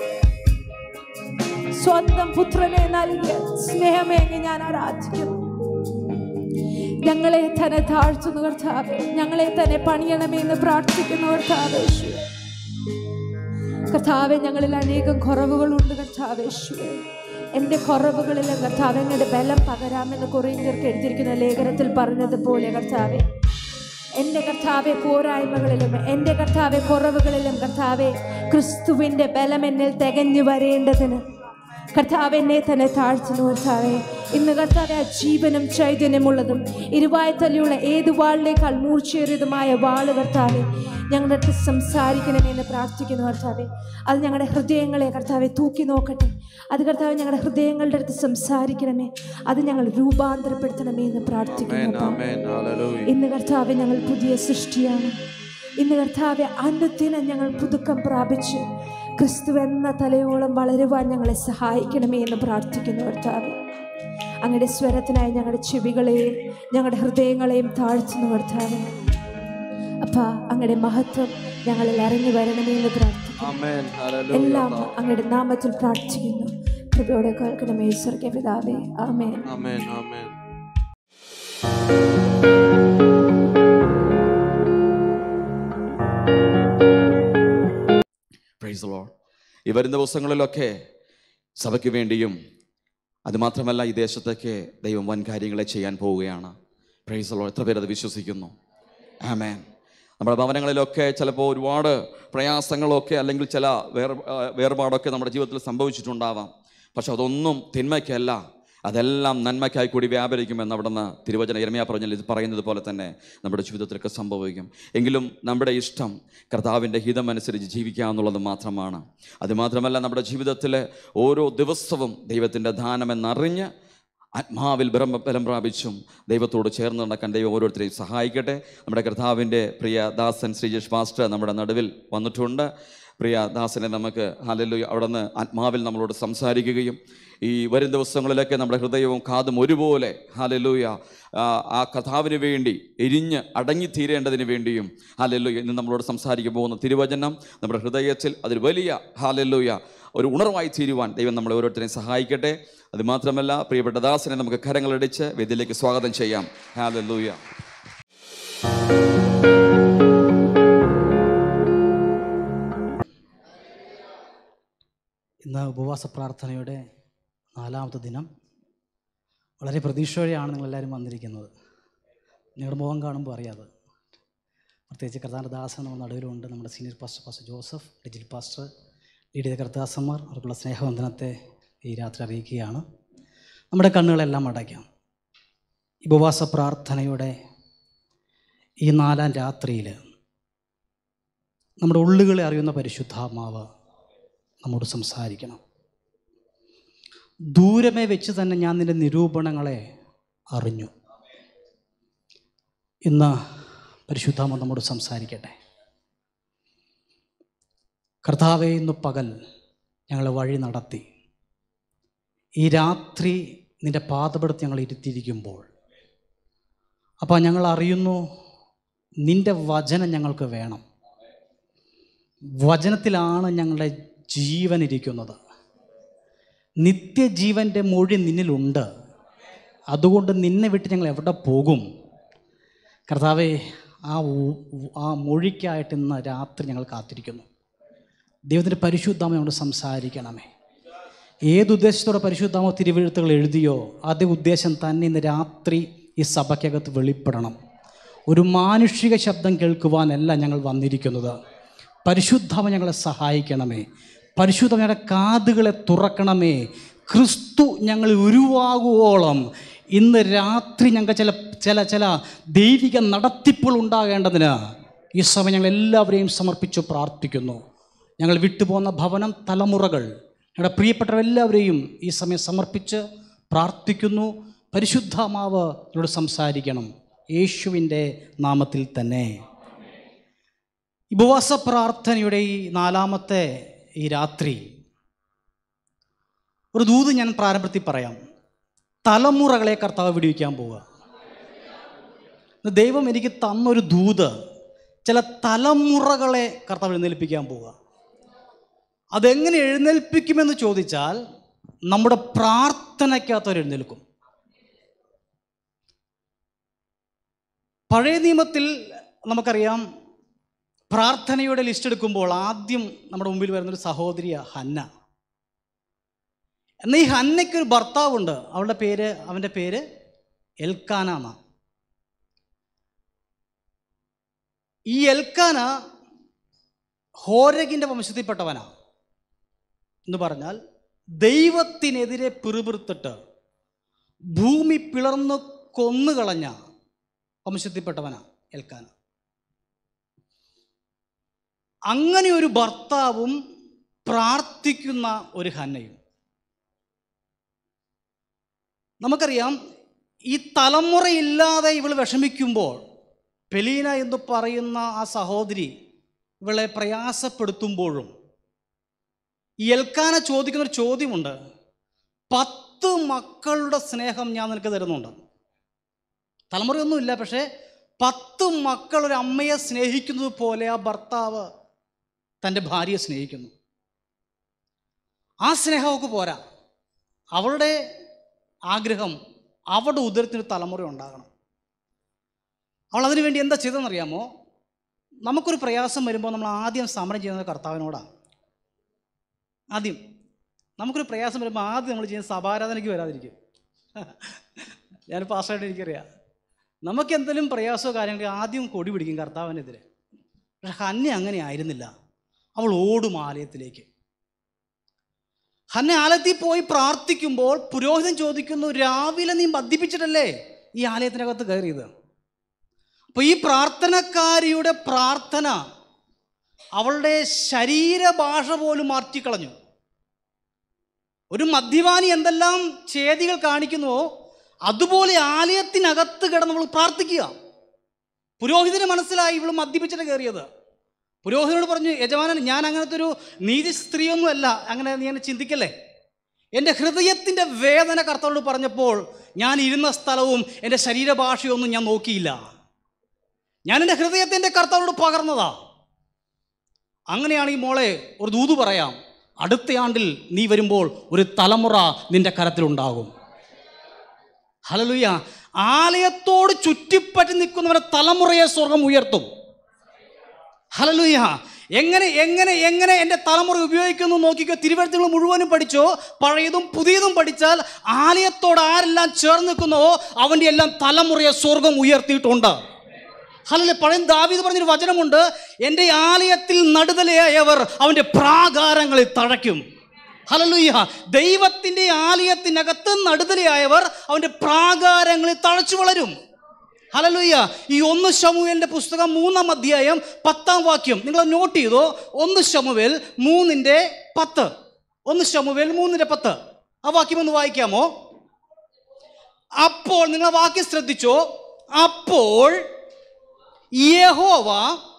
S1: സ്വന്തം പുത്രനെ നൽകിയ സ്നേഹമേങ്ങി ഞാൻ ആരാധിക്കുന്നു ഞങ്ങളെ തന്നെ താഴ്ത്തുന്നു കർത്താവെ ഞങ്ങളെ തന്നെ പണിയണമേ എന്ന് പ്രാർത്ഥിക്കുന്നു കർത്താവേ യേശുവേ. കർത്താവെ ഞങ്ങളിൽ അനേകം കുറവുകളുണ്ട് കർത്താവേ യേശുവേ എൻ്റെ കുറവുകളിലും കർത്താവ് അങ്ങയുടെ ബലം പകരാമെന്ന് കുറേ പേർക്ക് എഴുതിയിരിക്കുന്ന ലേഖനത്തിൽ പറഞ്ഞതുപോലെ കർത്താവെ എൻ്റെ കർത്താവെ പോരായ്മകളിലും എൻ്റെ കർത്താവെ കുറവുകളിലും കർത്താവെ ക്രിസ്തുവിൻ്റെ ബലം എന്നിൽ തികഞ്ഞു വരേണ്ടതിന് കർത്താവ് എന്നെ തന്നെ താഴ്ത്തുന്നു കർത്താവെ ഇന്ന് കർത്താവെ ആ ജീവനും ചൈതന്യമുള്ളതും ഇരുവായത്തല്ലിയുള്ള ഏത് വാളിനേക്കാൾ മൂർച്ചയേറിയതുമായ വാള് കർത്താവെ ഞങ്ങളുടെ അടുത്ത് സംസാരിക്കണമെന്ന് പ്രാർത്ഥിക്കുന്നു കർത്താവെ അത് ഞങ്ങളുടെ ഹൃദയങ്ങളെ കർത്താവെ തൂക്കി നോക്കട്ടെ അത് കർത്താവ് ഞങ്ങളുടെ ഹൃദയങ്ങളുടെ അടുത്ത് സംസാരിക്കണമേ അത് ഞങ്ങൾ രൂപാന്തരപ്പെടുത്തണമേ എന്ന് പ്രാർത്ഥിക്കുന്നു അപ്പാ.
S2: ആമേൻ ഹല്ലേലൂയ
S1: ഇന്ന് കർത്താവെ ഞങ്ങൾ പുതിയ സൃഷ്ടിയാണ് ഇന്ന് കർത്താവെ അനുദിനം ഞങ്ങൾ പുതുക്കം പ്രാപിച്ച് ക്രിസ്തു എന്ന തലയോളം വളരുവാൻ ഞങ്ങളെ സഹായിക്കണമേ എന്ന് പ്രാർത്ഥിക്കുന്നു കർത്താവെ അങ്ങയുടെ സ്വരത്തിനായി ഞങ്ങളുടെ ചെവികളെയും ഞങ്ങളുടെ ഹൃദയങ്ങളെയും താഴ്ത്തുന്നു കർത്താവെ അപ്പ അങ്ങയുടെ മഹത്വം ഞങ്ങളിൽ ഇറങ്ങി വരണമേ എന്ന് പ്രാർത്ഥിക്കുന്നു
S2: ആമേൻ ഹല്ലേലൂയ
S1: എല്ലാം അങ്ങയുടെ നാമത്തിൽ പ്രാർത്ഥിക്കുന്നു കൃപയോടെ കേൾക്കണമേ സ്വർഗ പിതാവേ ആമേൻ
S2: ആമേൻ ആമേൻ
S4: പ്രൈസ് ലോഡ് ഈ വരുന്ന ദിവസങ്ങളിലൊക്കെ സഭയ്ക്ക് വേണ്ടിയും അതുമാത്രമല്ല ഈ ദേശത്തൊക്കെ ദൈവം വൻ കാര്യങ്ങളെ ചെയ്യാൻ പോവുകയാണ് പ്രൈസ് ലോഡ് എത്ര പേരത് വിശ്വസിക്കുന്നു ആമേൻ നമ്മുടെ ഭവനങ്ങളിലൊക്കെ ചിലപ്പോൾ ഒരുപാട് പ്രയാസങ്ങളൊക്കെ അല്ലെങ്കിൽ ചില വേർ ആ, വേർപാടൊക്കെ നമ്മുടെ ജീവിതത്തിൽ സംഭവിച്ചിട്ടുണ്ടാവാം പക്ഷെ അതൊന്നും തിന്മയ്ക്കല്ല അതെല്ലാം നന്മയ്ക്കായി കൂടി വ്യാപരിക്കുമെന്ന് അവിടെ നിന്ന് തിരുവചന ഇരമയ പറഞ്ഞാൽ ഇത് പറയുന്നത് പോലെ തന്നെ നമ്മുടെ ജീവിതത്തിലൊക്കെ സംഭവിക്കും എങ്കിലും നമ്മുടെ ഇഷ്ടം കർത്താവിൻ്റെ ഹിതമനുസരിച്ച് ജീവിക്കുക എന്നുള്ളത് മാത്രമാണ് അതുമാത്രമല്ല നമ്മുടെ ജീവിതത്തിലെ ഓരോ ദിവസവും ദൈവത്തിൻ്റെ ദാനമെന്നറിഞ്ഞ് ആത്മാവിൽ ബലം ബലം പ്രാപിച്ചും ദൈവത്തോട് ചേർന്ന് നടക്കാൻ ദൈവം ഓരോരുത്തരെയും സഹായിക്കട്ടെ നമ്മുടെ കർത്താവിൻ്റെ പ്രിയ ദാസൻ ശ്രീജേഷ് മാസ്റ്റർ നമ്മുടെ നടുവിൽ വന്നിട്ടുണ്ട് പ്രിയ ദാസനെ നമുക്ക് ഹലല്ലു അവിടെ നിന്ന് ആത്മാവിൽ നമ്മളോട് സംസാരിക്കുകയും ഈ വരും ദിവസങ്ങളിലൊക്കെ നമ്മുടെ ഹൃദയവും കാതും ഒരുപോലെ ഹാലലൂയ ആ കഥാവിന് വേണ്ടി എരിഞ്ഞ് അടങ്ങിത്തീരേണ്ടതിന് വേണ്ടിയും ഹാലല്ലൂയ ഇന്ന് നമ്മളോട് സംസാരിക്കാൻ പോകുന്ന തിരുവചനം നമ്മുടെ ഹൃദയത്തിൽ അതൊരു വലിയ ഹാലല്ലൂയ ഒരു ഉണർവായി തീരുവാൻ ദൈവം നമ്മളെ ഓരോരുത്തരെയും സഹായിക്കട്ടെ അത് മാത്രമല്ല പ്രിയപ്പെട്ട ദാസനെ നമുക്ക് കരങ്ങളടിച്ച് വേദിയിലേക്ക് സ്വാഗതം ചെയ്യാം ഹാലല്ലൂയ
S5: ഇന്ന് ഉപവാസ പ്രാർത്ഥനയുടെ നാലാമത്തെ ദിനം വളരെ പ്രതീക്ഷയോടെയാണ് നിങ്ങളെല്ലാവരും വന്നിരിക്കുന്നത് നിങ്ങളുടെ മുഖം കാണുമ്പോൾ അറിയാതെ പ്രത്യേകിച്ച് കർത്താൻ്റെ ദാസൻ നമ്മുടെ നടുവിലുണ്ട് നമ്മുടെ സീനിയർ പാസ്റ്റർ പാസ്റ്റർ ജോസഫ് ഡിജിൽ പാസ്റ്റർ ലീഡിയ കർത്താസന്മാർ അവർക്കുള്ള സ്നേഹവന്ദനത്തെ ഈ രാത്രി അറിയിക്കുകയാണ് നമ്മുടെ കണ്ണുകളെല്ലാം അടയ്ക്കാം ഈ ഉപവാസ പ്രാർത്ഥനയുടെ ഈ നാലാം രാത്രിയിൽ നമ്മുടെ ഉള്ളുകളെ അറിയുന്ന പരിശുദ്ധാത്മാവ് നമ്മോട് സംസാരിക്കണം ദൂരമേ വെച്ച് തന്നെ ഞാൻ നിൻ്റെ നിരൂപണങ്ങളെ അറിഞ്ഞു ഇന്ന് പരിശുദ്ധാമ നമ്മോട് സംസാരിക്കട്ടെ കർത്താവെ ഇന്ന് പകൽ ഞങ്ങളെ വഴി നടത്തി ഈ രാത്രി നിൻ്റെ പാതപെടുത്ത് ഞങ്ങൾ ഇരുത്തിയിരിക്കുമ്പോൾ അപ്പോൾ ഞങ്ങൾ അറിയുന്നു നിൻ്റെ വചനം ഞങ്ങൾക്ക് വേണം വചനത്തിലാണ് ഞങ്ങളുടെ ജീവൻ ഇരിക്കുന്നത് നിത്യജീവൻ്റെ മൊഴി നിന്നിലുണ്ട് അതുകൊണ്ട് നിന്നെ വിട്ട് ഞങ്ങൾ എവിടെ പോകും കർത്താവെ ആ ഉ- ആ മൊഴിക്കായിട്ട് ഇന്ന് രാത്രി ഞങ്ങൾ കാത്തിരിക്കുന്നു ദൈവത്തിൻ്റെ പരിശുദ്ധാമ ഞങ്ങളോട് സംസാരിക്കണമേ ഏത് ഉദ്ദേശത്തോടെ പരിശുദ്ധാമ തിരുവെഴുത്തുകൾ എഴുതിയോ അതേ ഉദ്ദേശം തന്നെ ഇന്ന് രാത്രി ഈ സഭയ്ക്കകത്ത് വെളിപ്പെടണം ഒരു മാനുഷിക ശബ്ദം കേൾക്കുവാനല്ല ഞങ്ങൾ വന്നിരിക്കുന്നത് പരിശുദ്ധാമ ഞങ്ങളെ സഹായിക്കണമേ പരിശുദ്ധ ഞങ്ങളുടെ കാതുകളെ തുറക്കണമേ ക്രിസ്തു ഞങ്ങൾ ഉരുവാകുവോളം ഇന്ന് രാത്രി ഞങ്ങൾക്ക് ചില ചില ചില ദൈവിക നടത്തിപ്പുകൾ ഉണ്ടാകേണ്ടതിന് ഈ സമയം ഞങ്ങൾ എല്ലാവരെയും സമർപ്പിച്ചു പ്രാർത്ഥിക്കുന്നു ഞങ്ങൾ വിട്ടുപോകുന്ന ഭവനം തലമുറകൾ ഞങ്ങളുടെ പ്രിയപ്പെട്ടവരെല്ലാവരെയും ഈ സമയം സമർപ്പിച്ച് പ്രാർത്ഥിക്കുന്നു പരിശുദ്ധമാവ് എന്നോട് സംസാരിക്കണം യേശുവിൻ്റെ നാമത്തിൽ തന്നെ ഉപവാസ പ്രാർത്ഥനയുടെ ഈ നാലാമത്തെ ഈ രാത്രി ഒരു ദൂത് ഞാൻ പ്രാരംഭത്തിൽ പറയാം തലമുറകളെ കർത്താവ് വിടിവിക്കാൻ പോവുക ഇന്ന് ദൈവം എനിക്ക് തന്നൊരു ദൂത് ചില തലമുറകളെ കർത്താവ് എഴുന്നേൽപ്പിക്കാൻ പോവുക അതെങ്ങനെ എഴുന്നേൽപ്പിക്കുമെന്ന് ചോദിച്ചാൽ നമ്മുടെ പ്രാർത്ഥനയ്ക്കകത്ത് അവർ എഴുന്നേൽക്കും പഴയ നിയമത്തിൽ നമുക്കറിയാം പ്രാർത്ഥനയുടെ ലിസ്റ്റ് എടുക്കുമ്പോൾ ആദ്യം നമ്മുടെ മുമ്പിൽ വരുന്നൊരു സഹോദരിയ ഹന്ന എന്നാൽ ഈ ഹന്നയ്ക്ക് ഒരു ഭർത്താവുണ്ട് അവളുടെ പേര് അവൻ്റെ പേര് എൽക്കാന എന്നാ ഈ എൽക്കാന ഹോരകിൻ്റെ വംശത്തിൽപ്പെട്ടവനാ എന്ന് പറഞ്ഞാൽ ദൈവത്തിനെതിരെ പിറുപിറുത്തിട്ട് ഭൂമി പിളർന്ന് കൊന്നുകളഞ്ഞ വംശത്തിൽപ്പെട്ടവനാ ഏൽക്കാന അങ്ങനെ ഒരു ഭർത്താവും പ്രാർത്ഥിക്കുന്ന ഒരു ഹന്നയും നമുക്കറിയാം ഈ തലമുറയില്ലാതെ ഇവൾ വിഷമിക്കുമ്പോൾ പെലീന എന്ന് പറയുന്ന ആ സഹോദരി ഇവളെ പ്രയാസപ്പെടുത്തുമ്പോഴും ഈ എൽക്കാന ചോദിക്കുന്ന ഒരു ചോദ്യമുണ്ട് പത്ത് മക്കളുടെ സ്നേഹം ഞാൻ നിനക്ക് തരുന്നുണ്ട് തലമുറയൊന്നുമില്ല പക്ഷേ പത്ത് മക്കൾ ഒരു അമ്മയെ സ്നേഹിക്കുന്നത് പോലെ ആ ഭർത്താവ് തൻ്റെ ഭാര്യയെ സ്നേഹിക്കുന്നു ആ സ്നേഹം അവൾക്ക് പോരാ അവളുടെ ആഗ്രഹം അവളുടെ ഉദരത്തിന് തലമുറ ഉണ്ടാകണം അവൾ അതിനു വേണ്ടി എന്താ ചെയ്തതെന്നറിയാമോ നമുക്കൊരു പ്രയാസം വരുമ്പോൾ നമ്മൾ ആദ്യം സമരം ചെയ്യുന്നത് കർത്താവിനോടാണ് ആദ്യം നമുക്കൊരു പ്രയാസം വരുമ്പോൾ ആദ്യം നമ്മൾ ചെയ്യുന്ന സഭാരാധനയ്ക്ക് വരാതിരിക്കും ഞാൻ പാസ്സായിട്ട് എനിക്കറിയാം നമുക്ക് എന്തെങ്കിലും പ്രയാസമോ കാര്യങ്ങളോ ആദ്യം കൊടി പിടിക്കും കർത്താവിനെതിരെ പക്ഷെ ഹന്ന അങ്ങനെ ആയിരുന്നില്ല അവൾ ഓടും ആലയത്തിലേക്ക് ഹന്ന ആലയത്തിൽ പോയി പ്രാർത്ഥിക്കുമ്പോൾ പുരോഹിതൻ ചോദിക്കുന്നു രാവിലെ നീ മദ്യപിച്ചിട്ടല്ലേ ഈ ആലയത്തിനകത്ത് കയറിയത് അപ്പോൾ ഈ പ്രാർത്ഥനക്കാരിയുടെ പ്രാർത്ഥന അവളുടെ ശരീരഭാഷ പോലും മാറ്റിക്കളഞ്ഞു ഒരു മദ്യപാനി എന്തെല്ലാം ചേതികൾ കാണിക്കുന്നുവോ അതുപോലെ ആലയത്തിനകത്ത് കിടന്ന് നമ്മൾ പ്രാർത്ഥിക്കുക പുരോഹിതന് മനസ്സിലായി ഇവൾ മദ്യപിച്ചിട്ട് കയറിയത് പുരോഹിതനോട് പറഞ്ഞു യജമാനൻ ഞാൻ അങ്ങനത്തെ ഒരു നീതി സ്ത്രീയൊന്നുമല്ല അങ്ങനെ നീ എന്നെ ചിന്തിക്കല്ലേ എൻ്റെ ഹൃദയത്തിൻ്റെ വേദന കർത്താവോട് പറഞ്ഞപ്പോൾ ഞാൻ ഇരുന്ന സ്ഥലവും എൻ്റെ ശരീരഭാഷയൊന്നും ഞാൻ നോക്കിയില്ല ഞാൻ എൻ്റെ ഹൃദയത്തിൻ്റെ കർത്താവോട് പകർന്നതാ അങ്ങനെയാണെങ്കിൽ മോളെ ഒരു ദൂത് പറയാം അടുത്ത ആണ്ടിൽ നീ വരുമ്പോൾ ഒരു തലമുറ നിന്റെ കരത്തിലുണ്ടാകും ഹലലുയ ആലയത്തോട് ചുറ്റിപ്പറ്റി നിൽക്കുന്നവരെ തലമുറയെ സ്വർഗം ഉയർത്തും ഹലലുയ എങ്ങനെ എങ്ങനെ എങ്ങനെ എൻ്റെ തലമുറ ഉപയോഗിക്കുന്നു നോക്കിക്കോ തിരുവഴുത്തുകൾ മുഴുവനും പഠിച്ചോ പഴയതും പുതിയതും പഠിച്ചാൽ ആലയത്തോട് ആരെല്ലാം ചേർന്ന് നിൽക്കുന്നുവോ അവൻ്റെ എല്ലാം തലമുറയെ സ്വർഗം ഉയർത്തിയിട്ടുണ്ട് ഹലല്ലേ പഴയ ദാവീദ് പറഞ്ഞൊരു വചനമുണ്ട് എൻ്റെ ആലയത്തിൽ നടുതലയായവർ അവൻ്റെ പ്രാകാരങ്ങളിൽ തഴയ്ക്കും ഹലലുയ്യ ദൈവത്തിൻ്റെ ആലയത്തിനകത്ത് നടുതലയായവർ അവൻ്റെ പ്രാകാരങ്ങളിൽ തഴച്ചു വളരും ഹലലുയ്യ ഈ ഒന്ന് ശമുവേലിൻ്റെ പുസ്തകം മൂന്നാം അധ്യായം പത്താം വാക്യം നിങ്ങൾ നോട്ട് ചെയ്തോ ഒന്ന് ശമുവേൽ മൂന്നിൻ്റെ പത്ത് ഒന്ന് ശമുവേൽ മൂന്നിൻ്റെ പത്ത് ആ വാക്യം ഒന്ന് വായിക്കാമോ അപ്പോൾ നിങ്ങൾ ആ വാക്യം ശ്രദ്ധിച്ചോ അപ്പോൾ യഹോവ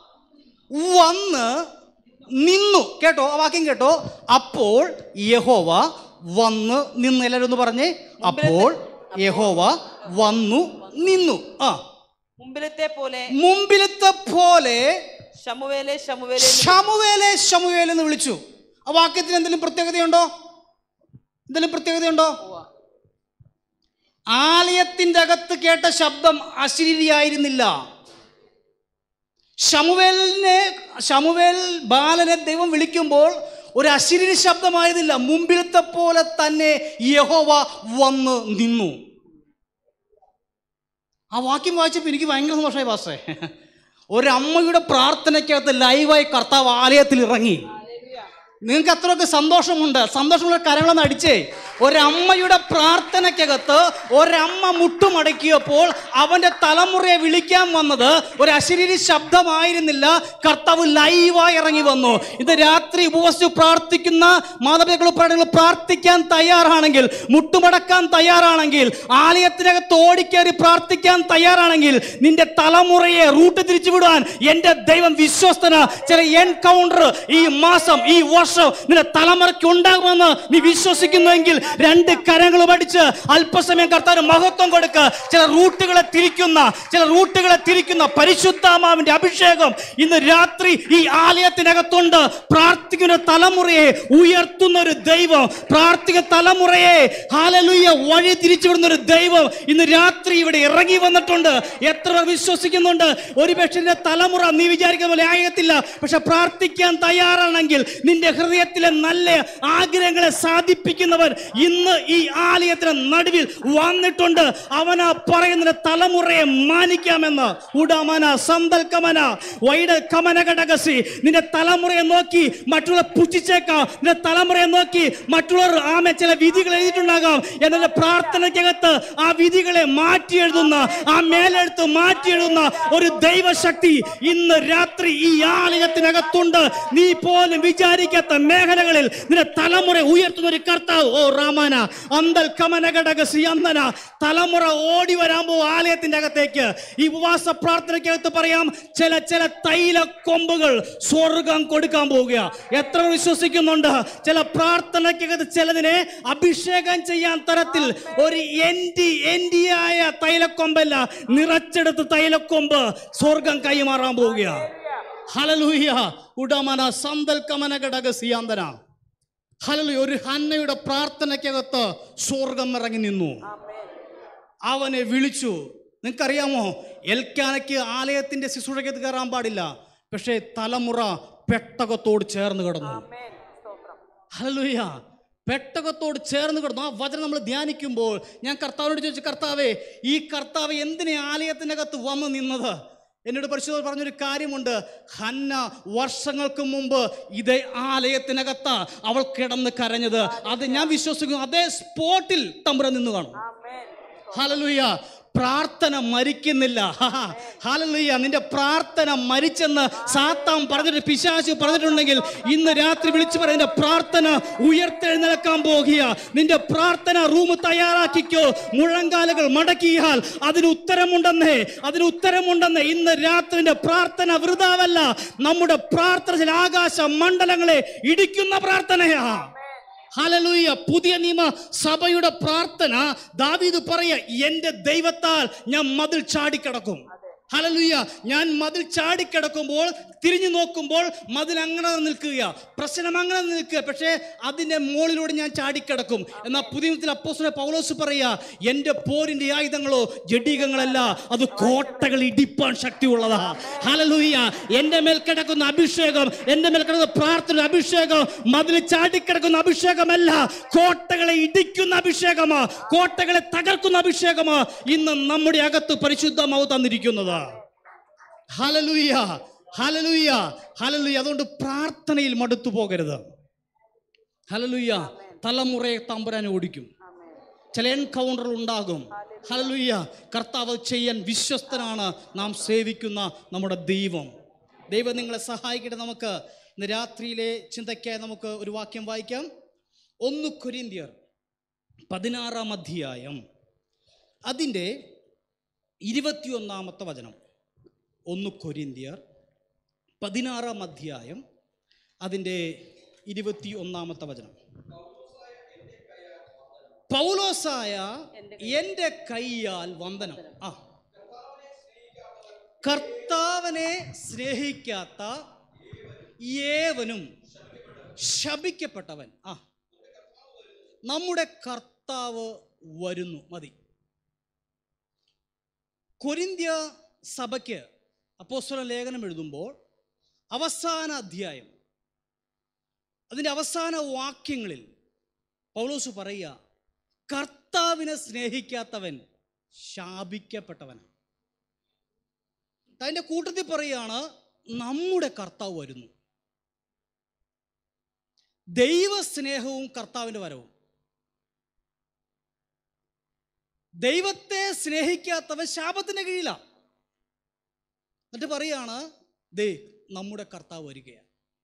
S5: വന്ന് നിന്നു കേട്ടോ ആ വാക്യം കേട്ടോ അപ്പോൾ യഹോവ വന്ന് നിന്നു എല്ലാവരും ഒന്ന് പറഞ്ഞേ അപ്പോൾ യഹോവ വന്നു നിന്നു ആ
S6: മുമ്പിലത്തെ പോലെ
S5: മുമ്പിലത്തെ പോലെ
S6: ശമുവേലെ ശമുവേലെ എന്ന്
S5: ശമുവേലെ ശമുവേൽ എന്ന് വിളിച്ചു ആ വാക്യത്തിന് എന്തെങ്കിലും പ്രത്യേകതയുണ്ടോ എന്തെങ്കിലും പ്രത്യേകതയുണ്ടോ ആലയത്തിന്റെ അകത്ത് കേട്ട ശബ്ദം അശരീരിയായിരുന്നില്ല ശമുവേലിനെ ശമുവേൽ ബാലനെ ദൈവം വിളിക്കുമ്പോൾ ഒരു അശരീരി ശബ്ദമായതില്ല മുമ്പിലത്തെ പോലെ തന്നെ യഹോവ വന്ന് നിന്നു ആ വാക്യം വായിച്ചപ്പോൾ എനിക്ക് ഭയങ്കര സന്തോഷമായി പാസ്റ്റേ ഒരമ്മയുടെ പ്രാർത്ഥനയ്ക്കകത്ത് ലൈവായി കർത്താവ് ആലയത്തിൽ ഇറങ്ങി നിങ്ങൾക്ക് അത്രയൊക്കെ സന്തോഷമുണ്ട് സന്തോഷമുള്ള കരങ്ങളൊന്ന് അടിച്ചേ ഒരമ്മയുടെ പ്രാർത്ഥനയ്ക്കകത്ത് ഒരമ്മ മുട്ടുമടക്കിയപ്പോൾ അവൻ്റെ തലമുറയെ വിളിക്കാൻ വന്നത് ഒരു അശരീരി ശബ്ദമായിരുന്നില്ല കർത്താവ് ലൈവായി ഇറങ്ങി വന്നു ഇത് രാത്രി ഉപവസിച്ച് പ്രാർത്ഥിക്കുന്ന മാതാപിതാക്കൾ പ്രാണികൾ പ്രാർത്ഥിക്കാൻ തയ്യാറാണെങ്കിൽ മുട്ടുമടക്കാൻ തയ്യാറാണെങ്കിൽ ആലയത്തിനകത്ത് ഓടിക്കേറി പ്രാർത്ഥിക്കാൻ തയ്യാറാണെങ്കിൽ നിന്റെ തലമുറയെ റൂട്ട് തിരിച്ചുവിടാൻ എൻ്റെ ദൈവം വിശ്വസ്തന ചില എൻകൗണ്ടർ ഈ മാസം ഈ വർഷം നിന്റെ തലമുറയ്ക്ക് ഉണ്ടാകുമെന്ന് നീ വിശ്വസിക്കുന്നുവെങ്കിൽ രണ്ട് കരങ്ങൾ പഠിച്ച് അല്പസമയം കർത്താവ് മഹത്വം കൊടുക്കുക ചില റൂട്ടുകളെ തിരിക്കുന്ന ചില റൂട്ടുകളെ തിരിക്കുന്ന പരിശുദ്ധാമാവിന്റെ അഭിഷേകം ഇന്ന് രാത്രി ഈ ആലയത്തിനകത്തുണ്ട് പ്രാർത്ഥിക്കുന്ന തലമുറയെ ഉയർത്തുന്ന ഒരു ദൈവം പ്രാർത്ഥിക്കുന്ന തലമുറയെ ഹാലലുയ്യ വഴി തിരിച്ചുവിടുന്ന ഒരു ദൈവം ഇന്ന് രാത്രി ഇവിടെ ഇറങ്ങി വന്നിട്ടുണ്ട് എത്ര പേർ വിശ്വസിക്കുന്നുണ്ട് ഒരു പക്ഷേ തലമുറ നീ വിചാരിക്കുന്ന പോലെ ആയത്തില്ല പക്ഷെ പ്രാർത്ഥിക്കാൻ തയ്യാറാണെങ്കിൽ നിന്റെ ഹൃദയത്തിലെ നല്ല ആഗ്രഹങ്ങളെ സാധിപ്പിക്കുന്നവർ ഇന്ന് ഈ ആലയത്തിന് നടുവിൽ വന്നിട്ടുണ്ട് അവനാ പറയുന്ന തലമുറയെ മാനിക്കാമെന്ന് ഉടമന സന്തൽക്കമന വൈഡ കമന ഘടകസി നിന്റെ തലമുറയെ നോക്കി മറ്റുള്ള പുച്ഛിച്ചേക്കാം നിന്റെ തലമുറയെ നോക്കി മറ്റുള്ളവർ ആമെ ചില വിധികൾ എഴുതിയിട്ടുണ്ടാകാം എന്നാൽ പ്രാർത്ഥനയ്ക്കകത്ത് ആ വിധികളെ മാറ്റി എഴുതുന്ന ആ മേലെടുത്ത് മാറ്റി എഴുതുന്ന ഒരു ദൈവശക്തി ഇന്ന് രാത്രി ഈ ആലയത്തിനകത്തുണ്ട് നീ പോലും വിചാരിക്കാത്ത മേഖലകളിൽ നിന്റെ തലമുറ ഉയർത്തുന്ന ഒരു കർത്താവ് ഓ രാമന അന്തൽ കമന ഘടകസി അന്തന തലമുറ ഓടി വരാൻ പോകും ആലയത്തിന്റെ അകത്തേക്ക് ഈ ഉപവാസ പ്രാർത്ഥനയ്ക്കകത്ത് പറയാം ചില ചില തൈല കൊമ്പുകൾ സ്വർഗം കൊടുക്കാൻ പോവുക എത്ര പേർ വിശ്വസിക്കുന്നുണ്ട് ചില പ്രാർത്ഥനയ്ക്കകത്ത് ചിലതിനെ അഭിഷേകം ചെയ്യാൻ തരത്തിൽ ഒരു എൻഡി എൻഡിയായ തൈലക്കൊമ്പല്ല നിറച്ചെടുത്ത് തൈലക്കൊമ്പ് സ്വർഗം കൈമാറാൻ പോവുക ഹലലൂയ ഉടമന സന്തൽ കമന ഘടക സിയാന്തന ഹലലു ഒരു ഹന്നയുടെ പ്രാർത്ഥനയ്ക്കകത്ത് സ്വർഗം ഇറങ്ങി നിന്നു അവനെ വിളിച്ചു നിങ്ങൾക്കറിയാമോ എൽക്കാനയ്ക്ക് ആലയത്തിന്റെ ശുശ്രൂഷയ്ക്കകത്ത് കയറാൻ പാടില്ല പക്ഷേ തലമുറ പെട്ടകത്തോട് ചേർന്ന് കിടന്നു ഹല്ലേലൂയ പെട്ടകത്തോട് ചേർന്ന് കിടന്നു ആ വചനം നമ്മൾ ധ്യാനിക്കുമ്പോൾ ഞാൻ കർത്താവിനോട് ചോദിച്ചു കർത്താവേ ഈ കർത്താവ് എന്തിനെ ആലയത്തിനകത്ത് വന്നു നിന്നത് എന്നോട് പരിശോധന പറഞ്ഞൊരു കാര്യമുണ്ട് ഹന്ന വർഷങ്ങൾക്ക് മുമ്പ് ഇതേ ആലയത്തിനകത്ത് അവൾ കിടന്ന് കരഞ്ഞത് അത് ഞാൻ വിശ്വസിക്കുന്നു അതേ സ്പോട്ടിൽ തമ്പുര നിന്ന് കാണും ഹലലുയ പ്രാർത്ഥന മരിക്കുന്നില്ല ഹലലുയ നിന്റെ പ്രാർത്ഥന മരിച്ചെന്ന് സാത്താൻ പറഞ്ഞിട്ട് പിശാചു പറഞ്ഞിട്ടുണ്ടെങ്കിൽ ഇന്ന് രാത്രി വിളിച്ചു പറ നിന്റെ പ്രാർത്ഥന ഉയർത്തെഴുന്നേൽക്കാൻ പോകുക നിന്റെ പ്രാർത്ഥന റൂം തയ്യാറാക്കിക്കോ മുഴങ്കാലുകൾ മടക്കിയാൽ അതിന് ഉത്തരമുണ്ടെന്നേ അതിന് ഉത്തരമുണ്ടെന്നേ ഇന്ന് രാത്രി നിന്റെ പ്രാർത്ഥന വൃതാവല്ല നമ്മുടെ പ്രാർത്ഥന ചില ആകാശ മണ്ഡലങ്ങളെ ഇടിക്കുന്ന പ്രാർത്ഥനയാ ഹലലൂയ പുതിയ നിയമ സഭയുടെ പ്രാർത്ഥന ദാവീദ് പറയ എന്റെ ദൈവത്താൽ ഞാൻ മതിൽ ചാടിക്കിടക്കും ഹലലൂയ ഞാൻ മതിൽ ചാടിക്കിടക്കുമ്പോൾ തിരിഞ്ഞു നോക്കുമ്പോൾ മതിൽ അങ്ങനെ നിൽക്കുക പ്രശ്നം അങ്ങനെ നിൽക്കുക പക്ഷേ അതിൻ്റെ മുകളിലൂടെ ഞാൻ ചാടിക്കിടക്കും എന്നാൽ പുതിയ നിയമത്തിൽ അപ്പോസ്തലൻ പൗലോസ് പറയുക എൻ്റെ പോരിൻ്റെ ആയുധങ്ങളോ ജഡീകങ്ങളല്ല അത് കോട്ടകൾ ഇടിപ്പാൻ ശക്തിയുള്ളതാ ഹലലൂയ എൻ്റെ മേൽ കിടക്കുന്ന അഭിഷേകം എൻ്റെ മേൽ കിടക്കുന്ന പ്രാർത്ഥന അഭിഷേകം മതിൽ ചാടിക്കിടക്കുന്ന അഭിഷേകമല്ല കോട്ടകളെ ഇടിക്കുന്ന അഭിഷേകമാ കോട്ടകളെ തകർക്കുന്ന അഭിഷേകമാ ഇന്ന് നമ്മുടെ അകത്ത് പരിശുദ്ധമാവ് തന്നിരിക്കുന്നത് ഹലലൂയ ഹലലൂയ ഹലലൂയ അതുകൊണ്ട് പ്രാർത്ഥനയിൽ മടുത്തു പോകരുത് ഹലലൂയ തലമുറയെ തമ്പുരാൻ ഓടിക്കും ചില എൻകൗണ്ടർ ഉണ്ടാകും ഹലലൂയ കർത്താവ് ചെയ്യാൻ വിശ്വസ്തനാണ് നാം സേവിക്കുന്ന നമ്മുടെ ദൈവം ദൈവം നിങ്ങളെ സഹായിക്കട്ടെ നമുക്ക് ഇന്ന് രാത്രിയിലെ ചിന്തയ്ക്കായി നമുക്ക് ഒരു വാക്യം വായിക്കാം ഒന്ന് കൊരിന്തിയർ പതിനാറാം അധ്യായം അതിൻ്റെ ഇരുപത്തിയൊന്നാമത്തെ വചനം ഒന്ന് കൊരിന്തിയർ പതിനാറാം അധ്യായം അതിൻ്റെ ഇരുപത്തി ഒന്നാമത്തെ വചനം പൗലോസായ എൻ്റെ കൈയാൽ വന്ദനം ആ കർത്താവിനെ സ്നേഹിക്കാത്ത ഏവനും ശപിക്കപ്പെട്ടവൻ ആ നമ്മുടെ കർത്താവ് വരുന്നു മതി കൊരിന്ത്യ സഭയ്ക്ക് അപ്പോസ്തല ലേഖനം എഴുതുമ്പോൾ അവസാന അധ്യായം അതിൻ്റെ അവസാന വാക്യങ്ങളിൽ പൗലോസ് പറയുക കർത്താവിനെ സ്നേഹിക്കാത്തവൻ ശാപിക്കപ്പെട്ടവനാണ് അതിൻ്റെ കൂട്ടത്തിൽ പറയുകയാണ് നമ്മുടെ കർത്താവ് വരുന്നു ദൈവസ്നേഹവും കർത്താവിൻ്റെ വരവും ദൈവത്തെ സ്നേഹിക്കാത്തവൻ ശാപത്തിന്റെ കീഴിലാണ് എന്നിട്ട് പറയാണ് ദേ നമ്മുടെ കർത്താവ് വരികയാണ്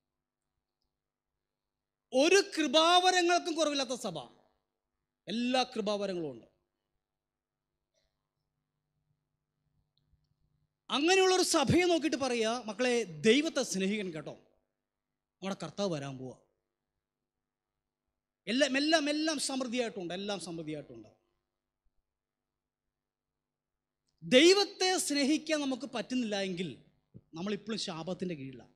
S5: ഒരു കൃപാവരങ്ങൾക്കും കുറവില്ലാത്ത സഭ എല്ലാ കൃപാവരങ്ങളും ഉണ്ട് അങ്ങനെയുള്ള ഒരു സഭയെ നോക്കിയിട്ട് പറയുക മക്കളെ ദൈവത്തെ സ്നേഹിക്കണം കേട്ടോ നമ്മുടെ കർത്താവ് വരാൻ പോവാ എല്ലാം എല്ലാം എല്ലാം സമൃദ്ധിയായിട്ടുണ്ട് എല്ലാം സമൃദ്ധിയായിട്ടുണ്ട് ദൈവത്തെ സ്നേഹിക്കാൻ നമുക്ക് പറ്റുന്നില്ല എങ്കിൽ നമ്മളിപ്പോഴും ശാപത്തിൻ്റെ കീഴിലാണ്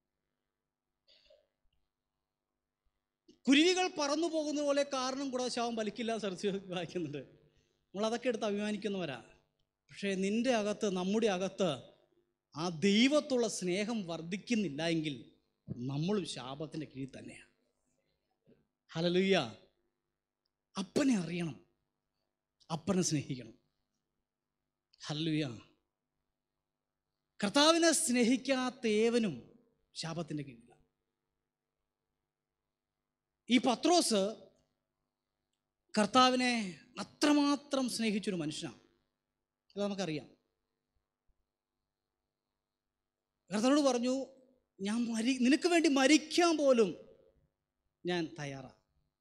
S5: കുരുവികൾ പറന്നു പോകുന്ന പോലെ കാരണം കൂടാതെ ശാപം വലിക്കില്ല സർച്ച് വായിക്കുന്നുണ്ട് നമ്മളതൊക്കെ എടുത്ത് അഭിമാനിക്കുന്നവരാ പക്ഷേ നിന്റെ അകത്ത് നമ്മുടെ അകത്ത് ആ ദൈവത്തുള്ള സ്നേഹം വർദ്ധിക്കുന്നില്ല എങ്കിൽ നമ്മളും ശാപത്തിൻ്റെ കീഴിൽ തന്നെയാണ് ഹലലുയ്യ അപ്പനെ അറിയണം അപ്പനെ സ്നേഹിക്കണം ഹല്ലുയ കർത്താവിനെ സ്നേഹിക്കാത്ത ഏവനും ശാപത്തിൻ്റെ കീഴിലാണ് ഈ പത്രോസ് കർത്താവിനെ അത്രമാത്രം സ്നേഹിച്ചൊരു മനുഷ്യനാണ് അത് നമുക്കറിയാം കർത്താവിനോട് പറഞ്ഞു ഞാൻ മരി നിനക്ക് വേണ്ടി മരിക്കാൻ പോലും ഞാൻ തയ്യാറാണ്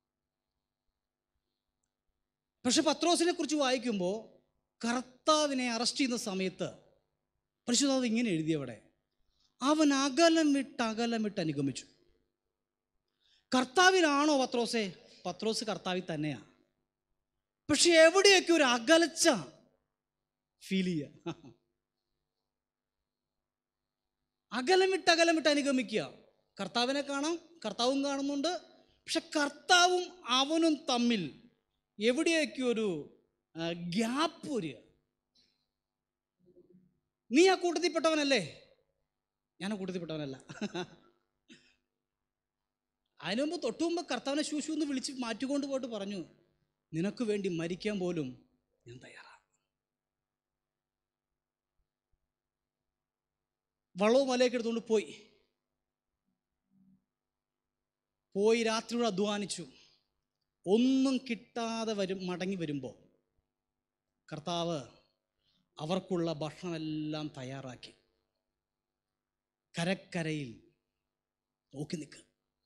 S5: പക്ഷെ പത്രോസിനെ കുറിച്ച് വായിക്കുമ്പോൾ കർത്താവിനെ അറസ്റ്റ് ചെയ്യുന്ന സമയത്ത് പരിശുദ്ധാവ് ഇങ്ങനെ എഴുതിയവിടെ അവൻ അകലം വിട്ട് അകലം വിട്ട് അനുഗമിച്ചു കർത്താവിലാണോ പത്രോസെ പത്രോസ് കർത്താവിൽ തന്നെയാ പക്ഷെ എവിടെയൊക്കെ ഒരു അകലച്ച ഫീൽ ചെയ്യുക അകലം വിട്ട് അകലം വിട്ട് അനുഗമിക്കുക കർത്താവിനെ കാണാം കർത്താവും കാണുന്നുണ്ട് പക്ഷെ കർത്താവും അവനും തമ്മിൽ എവിടെയൊക്കെ ഒരു ഗ്യാപ്പ് വരിക നീ ആ കൂട്ടത്തിൽപ്പെട്ടവനല്ലേ ഞാൻ ആ കൂട്ടത്തിൽപ്പെട്ടവനല്ല അതിനു മുമ്പ് തൊട്ടു മുമ്പ് കർത്താവിനെ ശൂശു എന്ന് വിളിച്ച് മാറ്റിക്കൊണ്ട് പോയിട്ട് പറഞ്ഞു നിനക്ക് വേണ്ടി മരിക്കാൻ പോലും ഞാൻ തയ്യാറാണ് വള്ളവും മലയൊക്കെ എടുത്തുകൊണ്ട് പോയി പോയി രാത്രിയോട് അധ്വാനിച്ചു ഒന്നും കിട്ടാതെ വരും മടങ്ങി വരുമ്പോൾ കർത്താവ് അവർക്കുള്ള ഭക്ഷണമെല്ലാം തയ്യാറാക്കി കരക്കരയിൽ നോക്കി നിൽക്കുക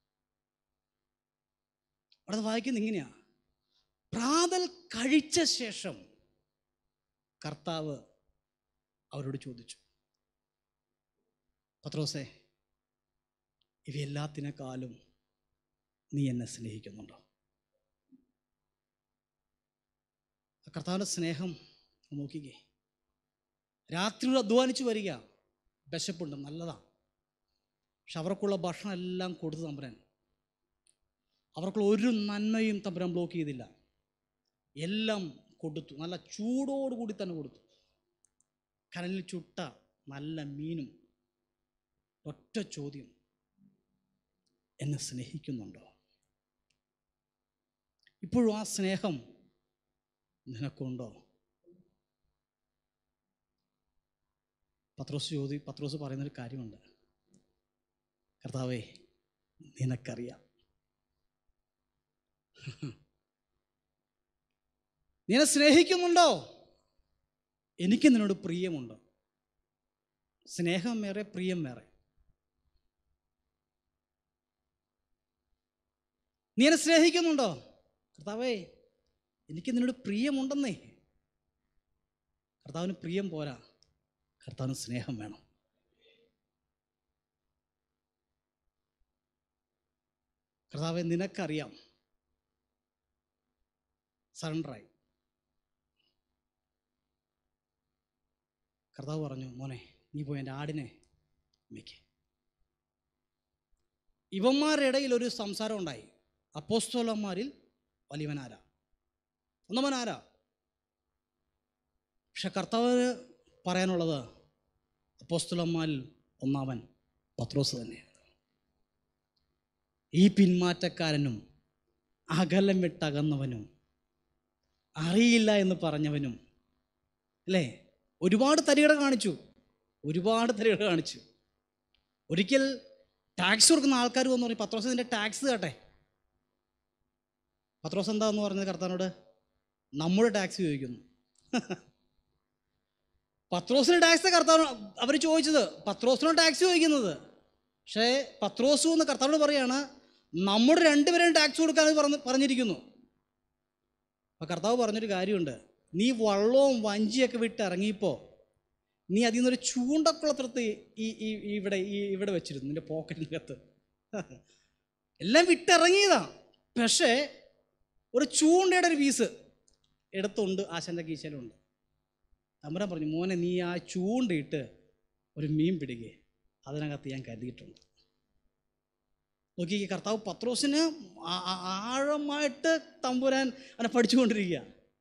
S5: അവിടെ വായിക്കുന്നത് ഇങ്ങനെയാ പ്രാതൽ കഴിച്ച ശേഷം കർത്താവ് അവരോട് ചോദിച്ചു പത്രോസേ ഇവയെല്ലാത്തിനേക്കാളും നീ എന്നെ സ്നേഹിക്കുന്നുണ്ടോ ആ കർത്താവിൻ്റെ സ്നേഹം നോക്കിക്കേ രാത്രിയോട് അധ്വാനിച്ചു വരിക വിശപ്പുണ്ട് നല്ലതാണ് പക്ഷെ അവർക്കുള്ള ഭക്ഷണം എല്ലാം കൊടുത്തു തമ്പുരാൻ അവർക്കുള്ള ഒരു നന്മയും തമ്പുരാൻ ബ്ലോക്ക് ചെയ്തില്ല എല്ലാം കൊടുത്തു നല്ല ചൂടോടുകൂടി തന്നെ കൊടുത്തു കനലിൽ ചുട്ട നല്ല മീനും ഒറ്റ ചോദ്യം എന്നെ സ്നേഹിക്കുന്നുണ്ടോ ഇപ്പോഴും ആ സ്നേഹം നിനക്കുണ്ടോ പത്രോസ് ചോദി പത്രോസ് പറയുന്നൊരു കാര്യമുണ്ട് കർത്താവേ നിനക്കറിയാം നീ എന്നെ സ്നേഹിക്കുന്നുണ്ടോ എനിക്ക് നിന്നോട് പ്രിയമുണ്ടോ സ്നേഹം വേറെ പ്രിയം വേറെ നീ എന്നെ സ്നേഹിക്കുന്നുണ്ടോ കർത്താവേ എനിക്ക് നിന്നോട് പ്രിയമുണ്ടെന്നേ കർത്താവിന് പ്രിയം പോരാ കർത്താവിന് സ്നേഹം വേണം കർത്താവെ നിനക്കറിയാം സറണ്ടറായി കർത്താവ് പറഞ്ഞു മോനെ നീ പോയി എൻ്റെ ആടിനെ മേയ്ക്ക് ഇവന്മാരുടെ ഇടയിൽ ഒരു സംസാരം ഉണ്ടായി അപ്പോസ്തോലന്മാരിൽ വലിയവനാരാ ഒന്നവനാരാ പക്ഷെ കർത്താവ് പറയാനുള്ളത് അപ്പോസ്തോലന്മാരിൽ ഒന്നാമൻ പത്രോസ് തന്നെയാണ് ഈ പിന്മാറ്റക്കാരനും അകലം വിട്ടകന്നവനും അറിയില്ല എന്ന് പറഞ്ഞവനും അല്ലേ ഒരുപാട് തരികട കാണിച്ചു ഒരുപാട് തരികട കാണിച്ചു ഒരിക്കൽ ടാക്സ് കൊടുക്കുന്ന ആൾക്കാർ വന്നു പറഞ്ഞു പത്രോസ് ഇതിൻ്റെ ടാക്സ് കേട്ടെ പത്രോസ് എന്താന്ന് പറഞ്ഞത് കർത്താനോട് നമ്മുടെ ടാക്സ് ചോദിക്കുന്നു പത്രോസിന് ടാക്സ് കർത്താവ് അവർ ചോദിച്ചത് പത്രോസിനോ ടാക്സ് ചോദിക്കുന്നത് പക്ഷേ പത്രോസു എന്ന് കർത്താവോട് പറയാണ് നമ്മുടെ രണ്ടുപേരും ടാക്സ് കൊടുക്കാൻ പറഞ്ഞ് പറഞ്ഞിരിക്കുന്നു അപ്പോൾ കർത്താവ് പറഞ്ഞൊരു കാര്യമുണ്ട് നീ വള്ളവും വഞ്ചിയൊക്കെ വിട്ട് ഇറങ്ങിയപ്പോൾ നീ അതിൽ നിന്നൊരു ചൂണ്ടക്കുളത്തിനകത്ത് ഈ ഈ ഈ ഇവിടെ ഈ ഇവിടെ വെച്ചിരുന്നു നിൻ്റെ പോക്കറ്റിനകത്ത് എല്ലാം വിട്ടിറങ്ങിയതാ പക്ഷേ ഒരു ചൂണ്ടയുടെ ഒരു പീസ് എടുത്തുണ്ട് ആശാൻ്റെ കീശയിലുണ്ട് തമ്പുരാൻ പറഞ്ഞു മോനെ നീ ആ ചൂണ്ടയിട്ട് ഒരു മീൻ പിടിക്കേ അതിനകത്ത് ഞാൻ കരുതിയിട്ടുണ്ട് നോക്കി ഈ കർത്താവ് പത്രോസിന് ആ- ആ- ആഴമായിട്ട് തമ്പുരാൻ അവനെ പഠിച്ചുകൊണ്ടിരിക്കുക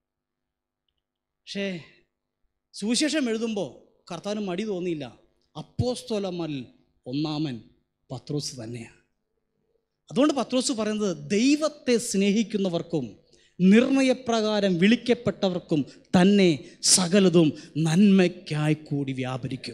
S5: പക്ഷേ സുവിശേഷം എഴുതുമ്പോൾ കർത്താവിന് മടി തോന്നിയില്ല അപ്പോസ്തോലന്മാരിൽ ഒന്നാമൻ പത്രോസ് തന്നെയാണ് അതുകൊണ്ട് പത്രോസ് പറയുന്നത് ദൈവത്തെ സ്നേഹിക്കുന്നവർക്കും നിർണയപ്രകാരം വിളിക്കപ്പെട്ടവർക്കും തന്നെ സകലതും നന്മയ്ക്കായി കൂടി വ്യാപരിക്കും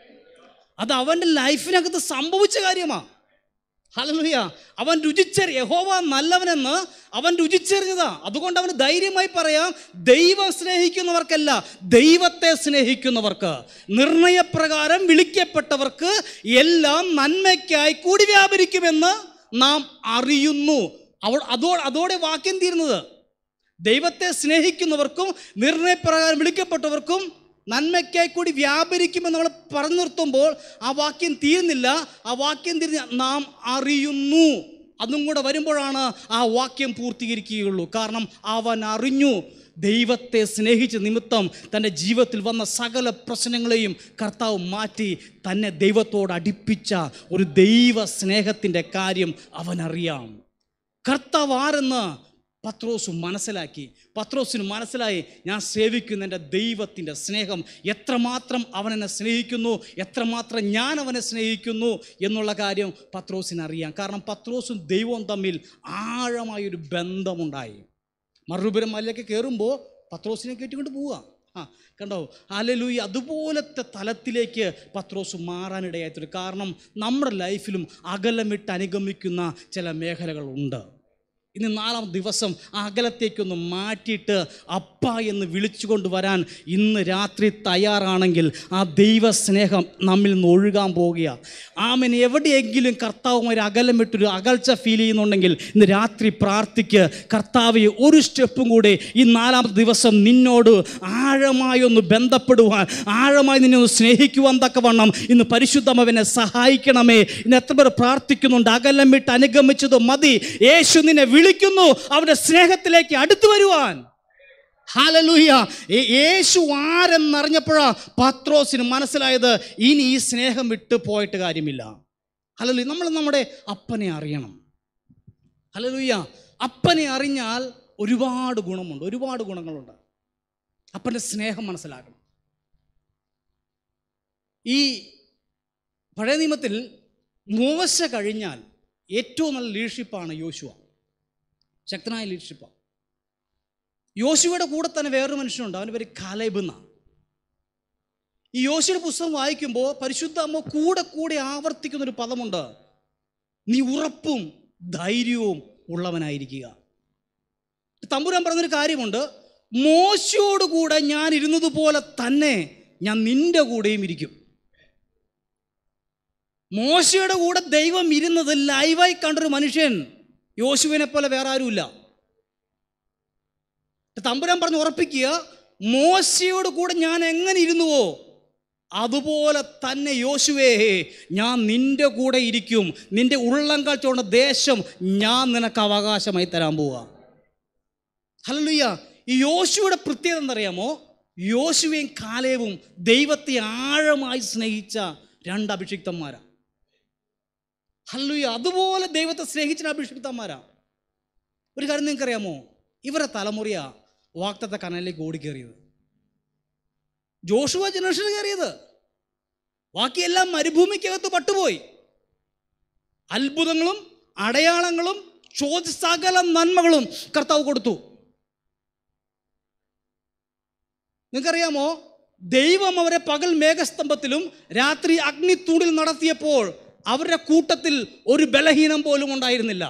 S5: അത് അവൻ്റെ ലൈഫിനകത്ത് സംഭവിച്ച കാര്യമാണ് ഹല്ലേലൂയ അവൻ രുചിച്ചറി യഹോവ നല്ലവനെന്ന് അവൻ രുചിച്ചറിഞ്ഞതാ അതുകൊണ്ട് അവന് ധൈര്യമായി പറയാം ദൈവം സ്നേഹിക്കുന്നവർക്കല്ല ദൈവത്തെ സ്നേഹിക്കുന്നവർക്ക് നിർണയപ്രകാരം വിളിക്കപ്പെട്ടവർക്ക് എല്ലാം നന്മയ്ക്കായി കൂടി വ്യാപരിക്കുമെന്ന് നാം അറിയുന്നു അവ അതോ അതോടെ വാക്യം തീരുന്നത് ദൈവത്തെ സ്നേഹിക്കുന്നവർക്കും നിർണയപ്രകാരം വിളിക്കപ്പെട്ടവർക്കും നന്മയ്ക്കായി കൂടി വ്യാപരിക്കുമെന്ന് നമ്മൾ പറഞ്ഞു നിർത്തുമ്പോൾ ആ വാക്യം തീരുന്നില്ല ആ വാക്യം തിരിഞ്ഞ് നാം അറിയുന്നു അതും കൂടെ വരുമ്പോഴാണ് ആ വാക്യം പൂർത്തീകരിക്കുകയുള്ളൂ കാരണം അവൻ അറിഞ്ഞു ദൈവത്തെ സ്നേഹിച്ച നിമിത്തം തൻ്റെ ജീവിതത്തിൽ വന്ന സകല പ്രശ്നങ്ങളെയും കർത്താവ് മാറ്റി തന്നെ ദൈവത്തോട് അടുപ്പിച്ച ഒരു ദൈവ സ്നേഹത്തിൻ്റെ കാര്യം അവനറിയാം കർത്താവ് ആരെന്ന് പത്രോസ് മനസ്സിലാക്കി പത്രോസിന് മനസ്സിലായി ഞാൻ സേവിക്കുന്ന എൻ്റെ ദൈവത്തിൻ്റെ സ്നേഹം എത്രമാത്രം അവനെന്നെ സ്നേഹിക്കുന്നു എത്രമാത്രം ഞാൻ അവനെ സ്നേഹിക്കുന്നു എന്നുള്ള കാര്യം പത്രോസിന് അറിയാം കാരണം പത്രോസും ദൈവവും തമ്മിൽ ആഴമായൊരു ബന്ധമുണ്ടായി മറുപുരം മലയൊക്കെ കയറുമ്പോൾ പത്രോസിനെ കയറ്റിക്കൊണ്ട് പോവുക ആ കണ്ടോ അലലൂയി അതുപോലത്തെ തലത്തിലേക്ക് പത്രോസ് മാറാനിടയായിട്ടുണ്ട് കാരണം നമ്മുടെ ലൈഫിലും അകലം വിട്ട് അനുഗമിക്കുന്ന ചില മേഖലകളുണ്ട് ഇന്ന് നാലാം ദിവസം ആ അകലത്തേക്കൊന്ന് മാറ്റിയിട്ട് അപ്പ എന്ന് വിളിച്ചുകൊണ്ട് വരാൻ ഇന്ന് രാത്രി തയ്യാറാണെങ്കിൽ ആ ദൈവ സ്നേഹം നമ്മിൽ നിന്ന് ഒഴുകാൻ പോവുക ആമൻ എവിടെയെങ്കിലും കർത്താവുമായി ഒരു അകലം വിട്ടൊരു അകൽച്ച ഫീൽ ചെയ്യുന്നുണ്ടെങ്കിൽ ഇന്ന് രാത്രി പ്രാർത്ഥിക്ക് കർത്താവെ ഒരു സ്റ്റെപ്പും കൂടെ ഈ നാലാമത്തെ ദിവസം നിന്നോട് ആഴമായി ഒന്ന് ബന്ധപ്പെടുവാൻ ആഴമായി നിന്നെ ഒന്ന് സ്നേഹിക്കുവാൻ തക്കവണ്ണം ഇന്ന് പരിശുദ്ധമവനെ സഹായിക്കണമേ ഇന്ന് എത്ര പേർ പ്രാർത്ഥിക്കുന്നുണ്ട് അകലം വിട്ട് അനുഗമിച്ചത് മതി യേശു നിന്നെ വിളിക്കുന്നു അവൻ്റെ സ്നേഹത്തിലേക്ക് അടുത്തു വരുവാൻ ഹാലലൂയ യേശു ആരെന്നറിഞ്ഞപ്പോഴാ പത്രോസിന് മനസ്സിലായത് ഇനി ഈ സ്നേഹം വിട്ട് പോയിട്ട് കാര്യമില്ല ഹലലു നമ്മൾ നമ്മുടെ അപ്പനെ അറിയണം ഹലലൂയ അപ്പനെ അറിഞ്ഞാൽ ഒരുപാട് ഗുണമുണ്ട് ഒരുപാട് ഗുണങ്ങളുണ്ട് അപ്പൻ്റെ സ്നേഹം മനസ്സിലാക്കണം ഈ പഴയ നിയമത്തിൽ മോശ കഴിഞ്ഞാൽ ഏറ്റവും നല്ല ലീഡർഷിപ്പാണ് യോശുവ ശക്തനായ ലീഡർഷിപ്പാണ് യോശുവയുടെ കൂടെ തന്നെ വേറൊരു മനുഷ്യനുണ്ട് അവൻ്റെ പേര് കാലേബ് എന്നാണ് ഈ യോശുയുടെ പുസ്തകം വായിക്കുമ്പോൾ പരിശുദ്ധ അമ്മ കൂടെ കൂടെ ആവർത്തിക്കുന്ന ഒരു പദമുണ്ട് നീ ഉറപ്പും ധൈര്യവും ഉള്ളവനായിരിക്കുക തമ്പുരാൻ പറഞ്ഞൊരു കാര്യമുണ്ട് മോശയോടുകൂടെ ഞാൻ ഇരുന്നത് പോലെ തന്നെ ഞാൻ നിന്റെ കൂടെയും ഇരിക്കും മോശയുടെ കൂടെ ദൈവം ഇരുന്നത് ലൈവായി കണ്ടൊരു മനുഷ്യൻ യോശുവിനെ പോലെ വേറെ ആരുമില്ല തമ്പുരാൻ പറഞ്ഞ് ഉറപ്പിക്കുക മോശയോട് കൂടെ ഞാൻ എങ്ങനെ ഇരുന്നുവോ അതുപോലെ തന്നെ യോശുവേ ഞാൻ നിന്റെ കൂടെ ഇരിക്കും നിന്റെ ഉള്ളങ്കാൽ ചോണ്ട ദേശം ഞാൻ നിനക്ക് അവകാശമായി തരാൻ പോവുക ഹല്ലേലൂയ ഈ യോശുവയുടെ പ്രത്യേകത എന്തറിയാമോ യോശുവയും കാലേവും ദൈവത്തെ ആഴമായി സ്നേഹിച്ച രണ്ട് അഭിഷിക്തന്മാരാ ഹല്ലേലൂയ അതുപോലെ ദൈവത്തെ സ്നേഹിച്ച അഭിഷിക്തന്മാരാ ഒരു കാര്യം നിങ്ങൾക്കറിയാമോ ഇവരെ തലമുറയാ വാക്തത്തെ കനലിലേക്ക് ഓടിക്കേറിയത് ജോഷുവ ജനറേഷൻ കയറിയത് ബാക്കിയെല്ലാം മരുഭൂമിക്കകത്ത് പട്ടുപോയി അത്ഭുതങ്ങളും അടയാളങ്ങളും ചോദ്യ സകല നന്മകളും കർത്താവ് കൊടുത്തു നിങ്ങൾക്കറിയാമോ ദൈവം അവരെ പകൽ മേഘസ്തംഭത്തിലും രാത്രി അഗ്നിത്തൂണിൽ നടത്തിയപ്പോൾ അവരുടെ കൂട്ടത്തിൽ ഒരു ബലഹീനം പോലും ഉണ്ടായിരുന്നില്ല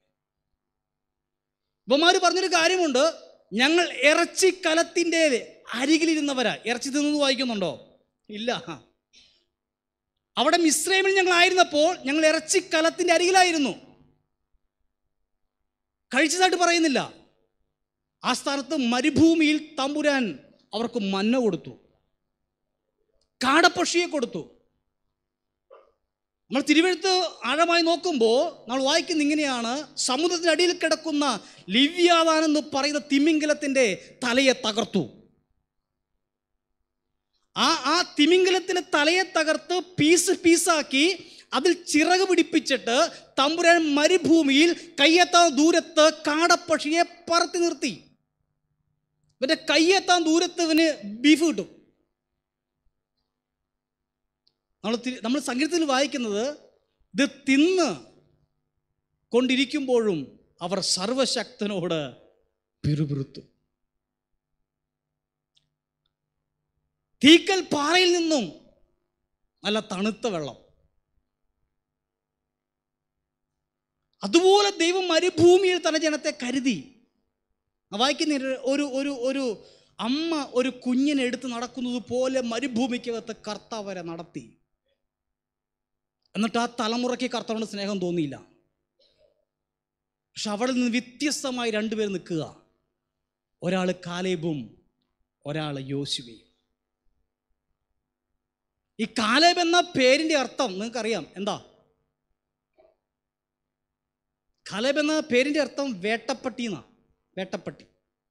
S5: ഇവന്മാർ പറഞ്ഞൊരു കാര്യമുണ്ട് ഞങ്ങൾ ഇറച്ചി കലത്തിൻ്റെ അരികിലിരുന്നവരാ ഇറച്ചി തിന്നത് വായിക്കുന്നുണ്ടോ ഇല്ല അവിടെ മിശ്രമിൽ ഞങ്ങൾ ആയിരുന്നപ്പോൾ ഞങ്ങൾ ഇറച്ചി കലത്തിൻ്റെ അരികിലായിരുന്നു കഴിച്ചതായിട്ട് പറയുന്നില്ല ആ സ്ഥാനത്ത് മരുഭൂമിയിൽ തമ്പുരാൻ അവർക്ക് മന്ന കൊടുത്തു കാടപ്പക്ഷിയെ കൊടുത്തു നമ്മൾ തിരുവഴുത്ത് ആഴമായി നോക്കുമ്പോൾ നമ്മൾ വായിക്കുന്ന ഇങ്ങനെയാണ് സമുദ്രത്തിന്റെ അടിയിൽ കിടക്കുന്ന ലിവ്യാദാൻ എന്ന് പറയുന്ന തിമിംഗലത്തിന്റെ തലയെ തകർത്തു ആ ആ തിമിംഗലത്തിന്റെ തലയെ തകർത്ത് പീസ് പീസാക്കി അതിൽ ചിറക് പിടിപ്പിച്ചിട്ട് തമ്പുരാൻ മരുഭൂമിയിൽ കയ്യെത്താൻ ദൂരത്ത് കാടപ്പക്ഷിയെ പറത്തി നിർത്തി ഇവന്റെ കയ്യെത്താൻ ദൂരത്ത് ഇവന് ബീഫ് കിട്ടും നമ്മൾ തി- നമ്മൾ സംഗീതത്തിൽ വായിക്കുന്നത് ഇത് തിന്ന് കൊണ്ടിരിക്കുമ്പോഴും അവർ സർവശക്തനോട് പിറുപിറുത്തു തീക്കൽ പാറയിൽ നിന്നും നല്ല തണുത്ത വെള്ളം അതുപോലെ ദൈവം മരുഭൂമിയിൽ തന്റെ ജനത്തെ കരുതി ആ വായിക്കുന്ന ഒരു ഒരു ഒരു അമ്മ ഒരു കുഞ്ഞിനെ എടുത്ത് നടക്കുന്നത് പോലെ മരുഭൂമിക്കകത്ത് കർത്താവരെ നടത്തി എന്നിട്ട് ആ തലമുറയ്ക്ക് കർത്താവിന് സ്നേഹം തോന്നിയില്ല പക്ഷെ അവിടെ നിന്ന് വ്യത്യസ്തമായി രണ്ടുപേർ നിൽക്കുക ഒരാൾ കാലേബും ഒരാൾ യോശുവയും ഈ കാലേബ് എന്ന പേരിന്റെ അർത്ഥം നിങ്ങൾക്കറിയാം എന്താ കാലേബ് എന്ന പേരിന്റെ അർത്ഥം വേട്ടപ്പട്ടി എന്നാ വേട്ടപ്പട്ടി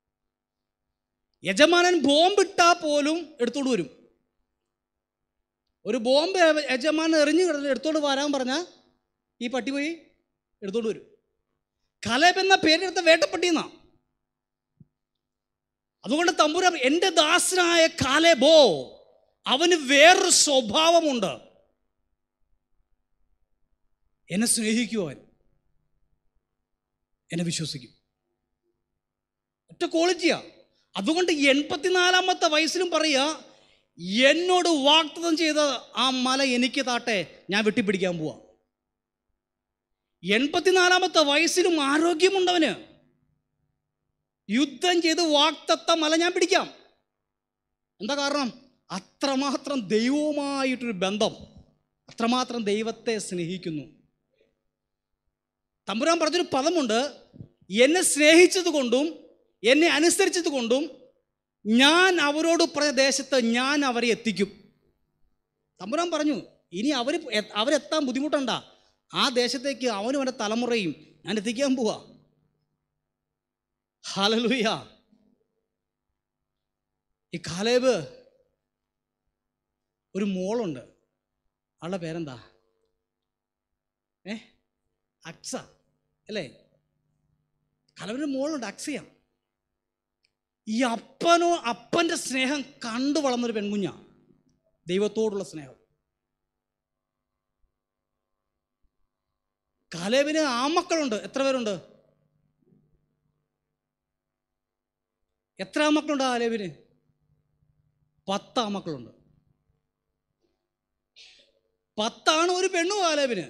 S5: യജമാനൻ ബോംബിട്ടാ പോലും എടുത്തോണ്ട് വരും ഒരു ബോംബ് യജമാനൻ എറിഞ്ഞ് കിടന്ന് എടുത്തോണ്ട് വരാൻ പറഞ്ഞാൽ ഈ പട്ടി പോയി എടുത്തോണ്ട് വരും കലേബ് എന്ന പേരെടുത്ത വേട്ടപ്പട്ടി എന്നാ അതുകൊണ്ട് തമ്പുര എൻ്റെ ദാസനായ കാലേബോ അവന് വേറൊരു സ്വഭാവമുണ്ട് എന്നെ സ്നേഹിക്കും അവൻ എന്നെ വിശ്വസിക്കും ഒറ്റ ക്വാളിറ്റിയാ അതുകൊണ്ട് എൺപത്തിനാലാമത്തെ വയസ്സിലും പറയുക എന്നോട് വാഗ്ദത്തം ചെയ്ത ആ മല എനിക്ക് താട്ടെ ഞാൻ വെട്ടിപ്പിടിക്കാൻ പോവാ എൺപത്തിനാലാമത്തെ വയസ്സിലും ആരോഗ്യമുണ്ടവന് യുദ്ധം ചെയ്ത് വാക്തത്ത മല ഞാൻ പിടിക്കാം എന്താ കാരണം അത്രമാത്രം ദൈവവുമായിട്ടൊരു ബന്ധം അത്രമാത്രം ദൈവത്തെ സ്നേഹിക്കുന്നു തമ്പുരാൻ പറഞ്ഞൊരു പദമുണ്ട് എന്നെ സ്നേഹിച്ചത് കൊണ്ടും എന്നെ അനുസരിച്ചത് കൊണ്ടും ഞാൻ അവരോട് പറഞ്ഞ ദേശത്ത് ഞാൻ അവരെ എത്തിക്കും തമ്പുരാൻ പറഞ്ഞു ഇനി അവർ അവരെത്താൻ ബുദ്ധിമുട്ടണ്ട ആ ദേശത്തേക്ക് അവനും അവൻ്റെ തലമുറയും ഞാൻ എത്തിക്കാൻ പോവാ ഹാലലുയ ഈ കാലേബ് ഒരു മോളുണ്ട് അവളുടെ പേരെന്താ ഏ അക്സ അല്ലേ കലവൻ്റെ മോളുണ്ട് അക്സയ ഈ അപ്പനോ അപ്പൻ്റെ സ്നേഹം കണ്ടു വളർന്നൊരു പെൺകുഞ്ഞാ ദൈവത്തോടുള്ള സ്നേഹം കാലേബിന് ആമക്കളുണ്ട് എത്ര പേരുണ്ട് എത്ര ആമക്കളുണ്ട് കാലേബിന് പത്ത് ആമക്കളുണ്ട് പത്താണ് ഒരു പെണ്ണു കാലേബിന്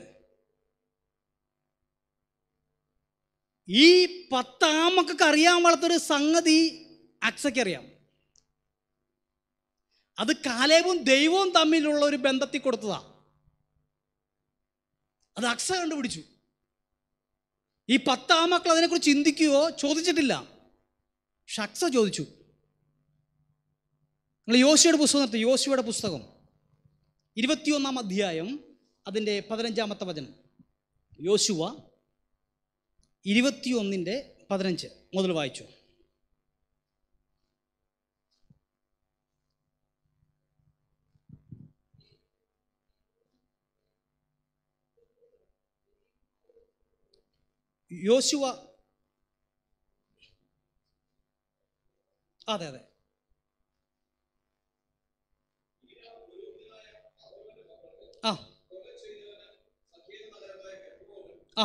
S5: ഈ പത്താമക്കൊക്കെ അറിയാൻ വളർത്തൊരു സംഗതി അക്സയ്ക്ക് അറിയാം അത് കാലേബും ദൈവവും തമ്മിലുള്ള ഒരു ബന്ധത്തിൽ കൊടുത്തതാ അത് അക്സ കണ്ടുപിടിച്ചു ഈ പത്താമക്കൾ അതിനെക്കുറിച്ച് ചിന്തിക്കുകയോ ചോദിച്ചിട്ടില്ല പക്ഷെ അക്സ ചോദിച്ചു നിങ്ങൾ യോശുവയുടെ പുസ്തകം നിർത്തി യോശുവയുടെ പുസ്തകം ഇരുപത്തിയൊന്നാം അധ്യായം അതിൻ്റെ പതിനഞ്ചാമത്തെ വചനം യോശുവ ഇരുപത്തിയൊന്നിൻ്റെ പതിനഞ്ച് മുതൽ വായിച്ചു യോശുവ അതെ അതെ ആ ആ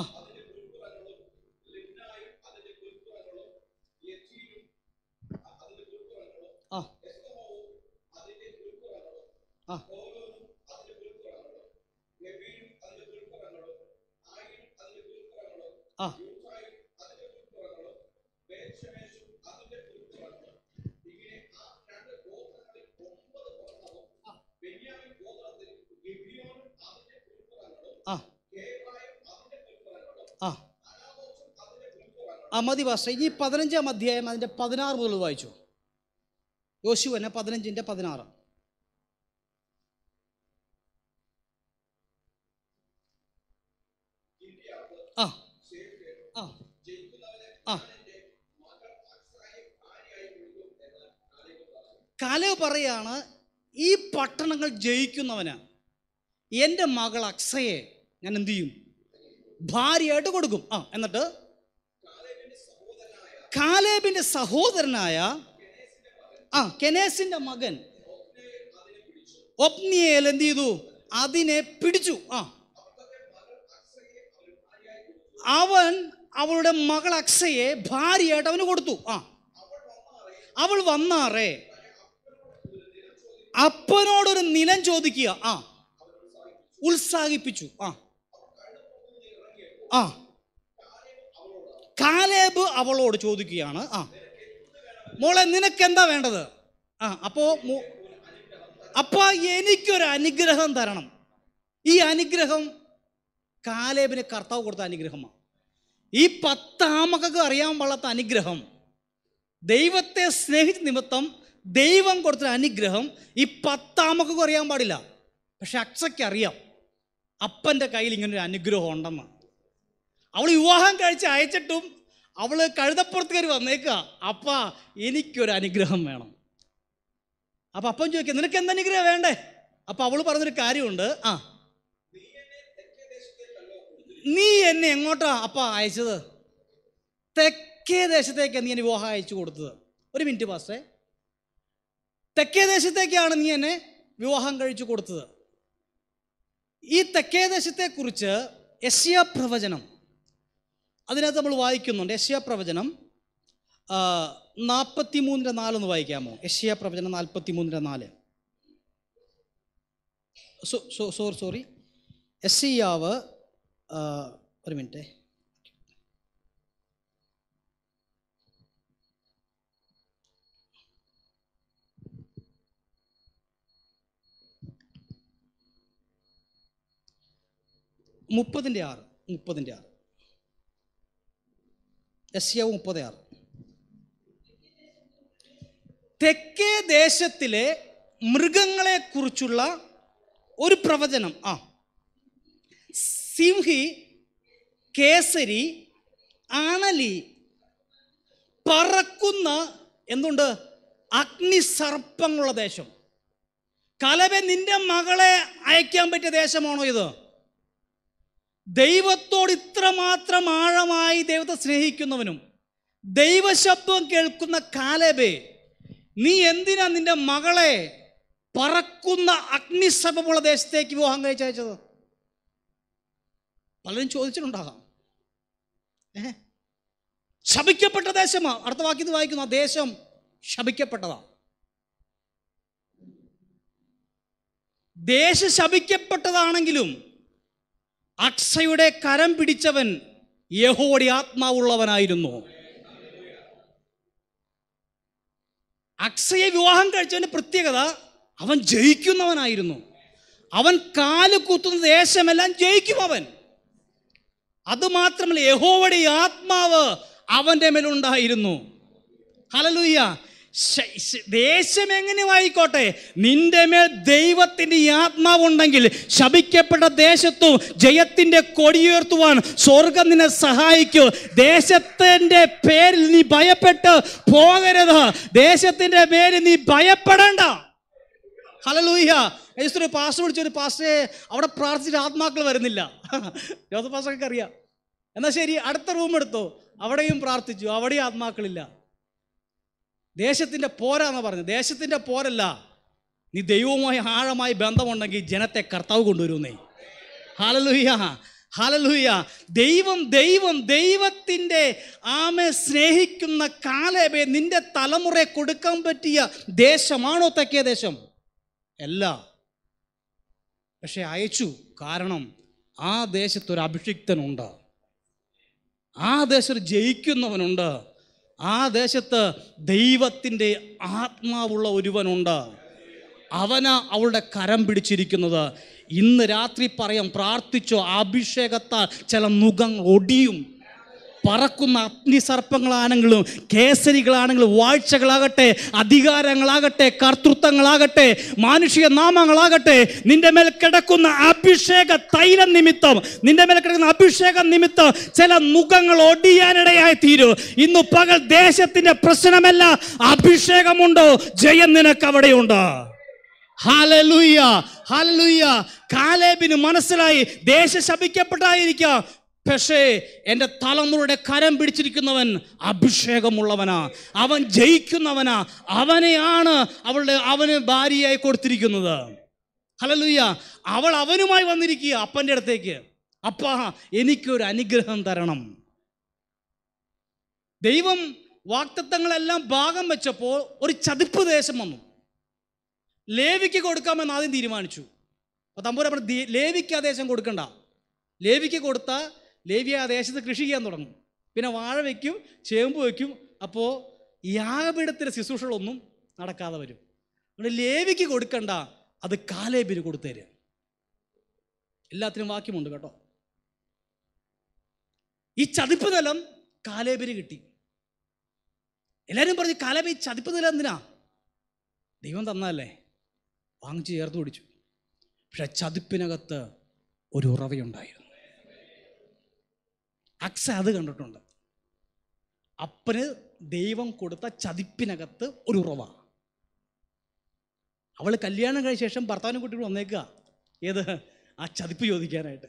S5: ആ ആ ആ ആ ആ ആ മതി ഭാഷ ഇനി പതിനഞ്ചാം അധ്യായം അതിൻ്റെ പതിനാറ് മുതൽ വായിച്ചു യോശു തന്നെ പതിനഞ്ചിൻ്റെ പതിനാറ് ആ ആ ആ കാലവ് പറയാണ് ഈ പട്ടണങ്ങൾ ജയിക്കുന്നവന് എൻ്റെ മകൾ അക്സയെ ഞാൻ എന്ത് ചെയ്യും ഭാര്യയായിട്ട് കൊടുക്കും ആ എന്നിട്ട് കാലേബിന്റെ സഹോദരനായ ആ കെനേസിന്റെ മകൻ ഒപ്നിയേൽ എന്ത് ചെയ്തു അതിനെ പിടിച്ചു ആ അവൻ അവളുടെ മകൾ അക്സയെ ഭാര്യയായിട്ട് അവന് കൊടുത്തു ആ അവൾ വന്നാറേ അപ്പനോടൊരു നിലം ചോദിക്കുക ആ ഉത്സാഹിപ്പിച്ചു ആ ആ കാലേബ് അവളോട് ചോദിക്കുകയാണ് ആ മോളെ നിനക്ക് എന്താ വേണ്ടത് ആ അപ്പോ മോ- അപ്പ എനിക്കൊരു അനുഗ്രഹം തരണം ഈ അനുഗ്രഹം കാലേബിന് കർത്താവ് കൊടുത്ത അനുഗ്രഹമാണ് ഈ പത്താമകൾക്ക് അറിയാൻ പാടാത്ത അനുഗ്രഹം ദൈവത്തെ സ്നേഹിച്ച നിമിത്തം ദൈവം കൊടുത്ത അനുഗ്രഹം ഈ പത്താമക്കും അറിയാൻ പാടില്ല പക്ഷെ അക്സയ്ക്ക് അറിയാം അപ്പൻ്റെ കയ്യിൽ ഇങ്ങനൊരു അനുഗ്രഹം ഉണ്ടെന്ന് അവൾ വിവാഹം കഴിച്ച് അയച്ചിട്ടും അവൾ കഴുതപ്പുറത്ത് കയറി വന്നേക്കുക അപ്പ എനിക്കൊരു അനുഗ്രഹം വേണം അപ്പം അപ്പം ചോദിക്കുക നിനക്ക് എന്ത് അനുഗ്രഹം വേണ്ടേ അപ്പം അവൾ പറഞ്ഞൊരു കാര്യമുണ്ട് ആ നീ എന്നെ എങ്ങോട്ടാ അപ്പ അയച്ചത് തെക്കേ ദേശത്തേക്ക് നീ എന്നെ വിവാഹം അയച്ചു കൊടുത്തത് ഒരു മിനിറ്റ് പാസ്റ്റേ തെക്കേ ദേശത്തേക്കാണ് നീ എന്നെ വിവാഹം കഴിച്ചു കൊടുത്തത് ഈ തെക്കേ ദേശത്തെക്കുറിച്ച് യശ്യ പ്രവചനം അതിനകത്ത് നമ്മൾ വായിക്കുന്നുണ്ട് യശ്യ പ്രവചനം നാൽപ്പത്തി മൂന്നിൻ്റെ നാലൊന്ന് വായിക്കാമോ യശ്യ പ്രവചനം നാൽപ്പത്തി മൂന്നിൻ്റെ നാല് സോറി സോറി യശ്യാവ് ആ, ഒരു മിനിറ്റ് മുപ്പതിൻ്റെ ആറ് മുപ്പതിൻ്റെ ആറ് യസ്യാവ് മുപ്പത് ആറ് തെക്കേ ദേശത്തിലെ മൃഗങ്ങളെക്കുറിച്ചുള്ള ഒരു പ്രവചനം ആ സിംഹി കേസരി ആണലി പറക്കുന്ന എന്തുണ്ട് അഗ്നിസർപ്പങ്ങളുള്ള ദേശം കലവെ നിന്റെ മകളെ അയക്കാൻ പറ്റിയ ദേശമാണോ ഇത് ദൈവത്തോട് ഇത്രമാത്രം ആഴമായി ദൈവത്തെ സ്നേഹിക്കുന്നവനും ദൈവശബ്ദം കേൾക്കുന്ന കാലബേ നീ എന്തിനാ നിന്റെ മകളെ പറക്കുന്ന അഗ്നിസഭമുള്ള ദേശത്തേക്ക് വിവാഹം കഴിച്ചയച്ചത് പലരും ചോദിച്ചിട്ടുണ്ടാകാം ഏ ശപിക്കപ്പെട്ട ദേശമാ അടുത്ത വാക്യത്തിൽ വായിക്കുന്നു ആ ദേശം ശപിക്കപ്പെട്ടതാ ദേശ ശപിക്കപ്പെട്ടതാണെങ്കിലും അക്സയുടെ കരം പിടിച്ചവൻ യഹോയുടെ ആത്മാവുള്ളവനായിരുന്നു അക്സയെ വിവാഹം കഴിച്ചവന്റെ പ്രത്യേകത അവൻ ജയിക്കുന്നവനായിരുന്നു അവൻ കാല് കുത്തുന്ന ദേശമെല്ലാം ജയിക്കും അവൻ അതുമാത്രമല്ല യഹോവയുടെ ആത്മാവ് അവൻ്റെ മേലുണ്ടായിരുന്നു ഹലലൂയ്യ ശ- ശ- ദേശം എങ്ങനെ ആയിക്കോട്ടെ നിന്റെ മേൽ ദൈവത്തിൻ്റെ ഈ ആത്മാവുണ്ടെങ്കിൽ ശപിക്കപ്പെട്ട ദേശത്തും ജയത്തിൻ്റെ കൊടിയുയർത്തുവാൻ സ്വർഗം നിന്നെ സഹായിക്കൂ ദേശത്തിൻ്റെ പേരിൽ നീ ഭയപ്പെട്ട് പോകരുത് ദേശത്തിൻ്റെ പേരിൽ നീ ഭയപ്പെടണ്ട ഹലലൂയ്യ ഒരു പാസ്റ്റർ വിളിച്ചൊരു പാസ്റ്ററെ അവിടെ പ്രാർത്ഥിച്ചിട്ട് ആത്മാക്കൾ വരുന്നില്ല ജോസഫ് പാസ്റ്റർക്ക് അറിയാം എന്നാൽ ശരി അടുത്ത റൂം എടുത്തു അവിടെയും പ്രാർത്ഥിച്ചു അവിടെയും ആത്മാക്കളില്ല ദേശത്തിൻ്റെ പോരാന്ന് പറഞ്ഞു ദേശത്തിൻ്റെ പോരല്ല നീ ദൈവവുമായി ആഴമായി ബന്ധമുണ്ടെങ്കിൽ ജനത്തെ കർത്താവ് കൊണ്ടുവരുന്നേ ഹാലലൂയ ഹാലലൂയ ദൈവം ദൈവം ദൈവത്തിൻ്റെ ആമെ സ്നേഹിക്കുന്ന കാലേബെ നിന്റെ തലമുറയെ കൊടുക്കാൻ പറ്റിയ ദേശമാണോ തെക്കേ ദേശം അല്ല പക്ഷെ അയച്ചു കാരണം ആ ദേശത്തൊരു അഭിഷിക്തനുണ്ട് ആ ദേശത്ത് ജയിക്കുന്നവനുണ്ട് ആ ദേശത്ത് ദൈവത്തിൻ്റെ ആത്മാവുള്ള ഒരുവനുണ്ട് അവന അവളുടെ കരം പിടിച്ചിരിക്കുന്നത് ഇന്ന് രാത്രി പറയാം പ്രാർത്ഥിച്ചോ അഭിഷേകത്താൽ ചില മുഖങ്ങൾ ഒടിയും പറക്കുന്ന അഗ്നിസർപ്പങ്ങളാണെങ്കിലും കേസരികളാണെങ്കിലും വാഴ്ചകളാകട്ടെ അധികാരങ്ങളാകട്ടെ കർത്തൃത്വങ്ങളാകട്ടെ മാനുഷിക നാമങ്ങളാകട്ടെ നിന്റെ മേൽ കിടക്കുന്ന അഭിഷേക തൈലം നിമിത്തം നിന്റെ മേൽ കിടക്കുന്ന അഭിഷേക നിമിത്തം ചില മുഖങ്ങൾ ഒടിയാനിടയായി തീരും ഇന്ന് പകൽ ദേശത്തിന്റെ പ്രശ്നമല്ല അഭിഷേകമുണ്ടോ ജയം നിനക്ക് അവിടെയുണ്ട് ഹാലലൂയ ഹാലലൂയ കാലേബിന് മനസ്സിലായി ദേശ ശപിക്കപ്പെട്ടായിരിക്കാം പക്ഷേ എൻ്റെ തലമുറയുടെ കരം പിടിച്ചിരിക്കുന്നവൻ അഭിഷേകമുള്ളവനാ അവൻ ജയിക്കുന്നവനാ അവനെയാണ് അവളുടെ അവന് ഭാര്യയായി കൊടുത്തിരിക്കുന്നത് ഹലലൂയ അവൾ അവനുമായി വന്നിരിക്കുക അപ്പൻ്റെ അടുത്തേക്ക് അപ്പാ എനിക്കൊരു അനുഗ്രഹം തരണം ദൈവം വാക്തത്വങ്ങളെല്ലാം ഭാഗം വെച്ചപ്പോൾ ഒരു ചതിപ്പ് ദേശം വന്നു ലേവിക്ക് കൊടുക്കാമെന്ന് ആദ്യം തീരുമാനിച്ചു അപ്പോൾ തമ്പൂര പറഞ്ഞു "ദേ- ലേവിക്ക് ആ ദേശം കൊടുക്കണ്ട ലേവിക്ക് കൊടുത്താൽ ലേവി ആ ദേശത്ത് കൃഷി ചെയ്യാൻ തുടങ്ങും പിന്നെ വാഴ വയ്ക്കും ചേമ്പ് വയ്ക്കും അപ്പോൾ യാഗപീഠത്തിൻ്റെ ശുശ്രൂഷകളൊന്നും നടക്കാതെ വരും അതുകൊണ്ട് ലേവിക്ക് കൊടുക്കണ്ട അത് കാലേബിന് കൊടുത്തേര് എല്ലാത്തിനും വാക്യമുണ്ട് കേട്ടോ ഈ ചതിപ്പ് നിലം കാലേബിന് കിട്ടി എല്ലാവരും പറഞ്ഞു കാലേബ് ഈ ചതിപ്പ് നിലം എന്തിനാ ദൈവം തന്നതല്ലേ വാങ്ങിച്ച് ചേർത്ത് പിടിച്ചു പക്ഷെ ചതിപ്പിനകത്ത് ഒരു ഉറവയുണ്ടായിരുന്നു അക്സ അത് കണ്ടിട്ടുണ്ട് അപ്പന് ദൈവം കൊടുത്ത ചതിപ്പിനകത്ത് ഒരു ഉറവ അവൾ കല്യാണം കഴിഞ്ഞ ശേഷം ഭർത്താവിനെ കൂട്ടി വന്നേക്കുക ഏത് ആ ചതിപ്പ് ചോദിക്കാനായിട്ട്